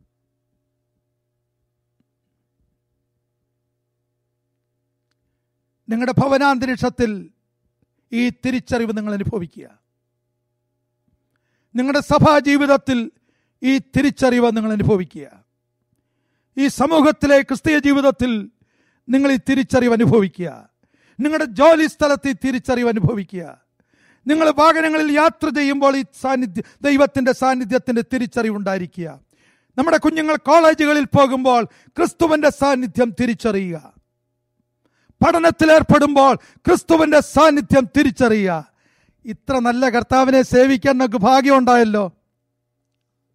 നിങ്ങളുടെ ഭവനാന്തരീക്ഷത്തിൽ ഈ തിരിച്ചറിവ് നിങ്ങൾ അനുഭവിക്കുക നിങ്ങളുടെ സഭാ ജീവിതത്തിൽ ഈ തിരിച്ചറിവ് നിങ്ങൾ അനുഭവിക്കുക ഈ സമൂഹത്തിലെ ക്രിസ്തീയ ജീവിതത്തിൽ നിങ്ങൾ ഈ തിരിച്ചറിവ് അനുഭവിക്കുക നിങ്ങളുടെ ജോലി സ്ഥലത്ത് ഈ തിരിച്ചറിവ് അനുഭവിക്കുക നിങ്ങൾ വാഹനങ്ങളിൽ യാത്ര ചെയ്യുമ്പോൾ ഈ സാന്നിധ്യ ദൈവത്തിൻ്റെ സാന്നിധ്യത്തിൻ്റെ തിരിച്ചറിവുണ്ടായിരിക്കുക നമ്മുടെ കുഞ്ഞുങ്ങൾ കോളേജുകളിൽ പോകുമ്പോൾ ക്രിസ്തുവിൻ്റെ സാന്നിധ്യം തിരിച്ചറിയുക പഠനത്തിലേർപ്പെടുമ്പോൾ ക്രിസ്തുവിൻ്റെ സാന്നിധ്യം തിരിച്ചറിയുക ഇത്ര നല്ല കർത്താവിനെ സേവിക്കാൻ നമുക്ക് ഭാഗ്യമുണ്ടായല്ലോ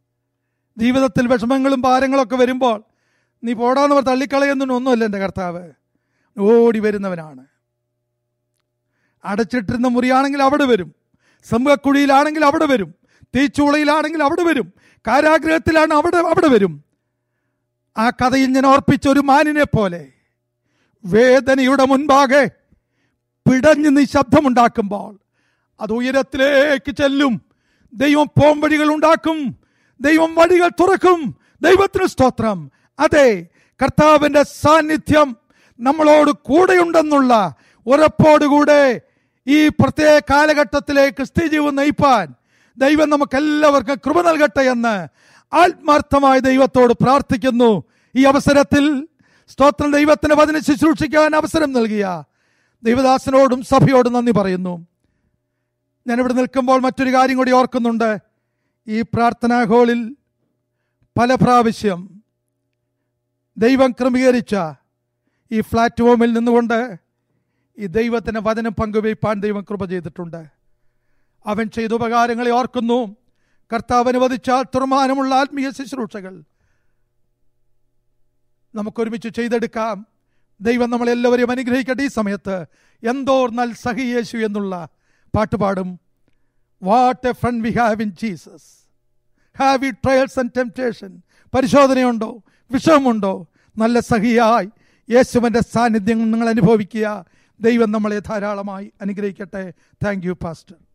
ജീവിതത്തിൽ വിഷമങ്ങളും ഭാരങ്ങളൊക്കെ വരുമ്പോൾ നീ പോടാന്ന് പറഞ്ഞ് തള്ളിക്കളയുന്നൊന്നുമല്ല എൻ്റെ കർത്താവ് ഓടി വരുന്നവനാണ് അടച്ചിട്ടിരുന്ന മുറിയാണെങ്കിൽ അവിടെ വരും സമൂഹക്കുഴിയിലാണെങ്കിൽ അവിടെ വരും തീച്ചൂളയിലാണെങ്കിൽ അവിടെ വരും കാരാഗ്രഹത്തിലാണ് അവിടെ അവിടെ വരും ആ കഥയിൽ ഞാൻ ഓർപ്പിച്ച ഒരു മാനിനെ പോലെ വേദനയുടെ മുൻപാകെ പിടഞ്ഞ് നീ ശബ്ദമുണ്ടാക്കുമ്പോൾ അത് ഉയരത്തിലേക്ക് ചെല്ലും ദൈവം പോംവഴികൾ ഉണ്ടാക്കും ദൈവം വഴികൾ തുറക്കും ദൈവത്തിന് സ്തോത്രം അതെ കർത്താവിന്റെ സാന്നിധ്യം നമ്മളോട് കൂടെയുണ്ടെന്നുള്ള ഉറപ്പോടുകൂടെ ഈ പ്രത്യേക കാലഘട്ടത്തിലെ ക്രിസ്ത്യ ജീവൻ നയിപ്പാൻ ദൈവം നമുക്കെല്ലാവർക്കും കൃപ നൽകട്ടെ എന്ന് ആത്മാർത്ഥമായ ദൈവത്തോട് പ്രാർത്ഥിക്കുന്നു ഈ അവസരത്തിൽ സ്തോത്രം ദൈവത്തിന് വചന ശുശ്രൂഷിക്കാൻ അവസരം നൽകിയ ദൈവദാസനോടും സഭയോടും നന്ദി പറയുന്നു ഞാനിവിടെ നിൽക്കുമ്പോൾ മറ്റൊരു കാര്യം കൂടി ഓർക്കുന്നുണ്ട് ഈ പ്രാർത്ഥനാ ഹോളിൽ പല പ്രാവശ്യം ദൈവം ക്രമീകരിച്ച ഈ പ്ലാറ്റ്ഫോമിൽ നിന്നുകൊണ്ട് ഈ ദൈവത്തിന് വചനം പങ്കുവയ്പ്പാൻ ദൈവം കൃപ ചെയ്തിട്ടുണ്ട് അവൻ ചെയ്ത ഉപകാരങ്ങളെ ഓർക്കുന്നു കർത്താവ് അനുവദിച്ചാൽ തുറമാനമുള്ള ആത്മീയ ശുശ്രൂഷകൾ നമുക്കൊരുമിച്ച് ചെയ്തെടുക്കാം ദൈവം നമ്മളെല്ലാവരെയും അനുഗ്രഹിക്കട്ടെ ഈ സമയത്ത് എന്തോർ നൽ സഹി യേശു എന്നുള്ള പാട്ടുപാടും what a friend we have in Jesus have we trials and temptation പരിശോധനയുണ്ടോ വിഷമുണ്ടോ നല്ല സഹിയായി യേശുവിൻ്റെ സാന്നിധ്യം നിങ്ങൾ അനുഭവിക്കുക ദൈവം നമ്മളെ ധാരാളമായി അനുഗ്രഹിക്കട്ടെ താങ്ക് യു പാസ്റ്റർ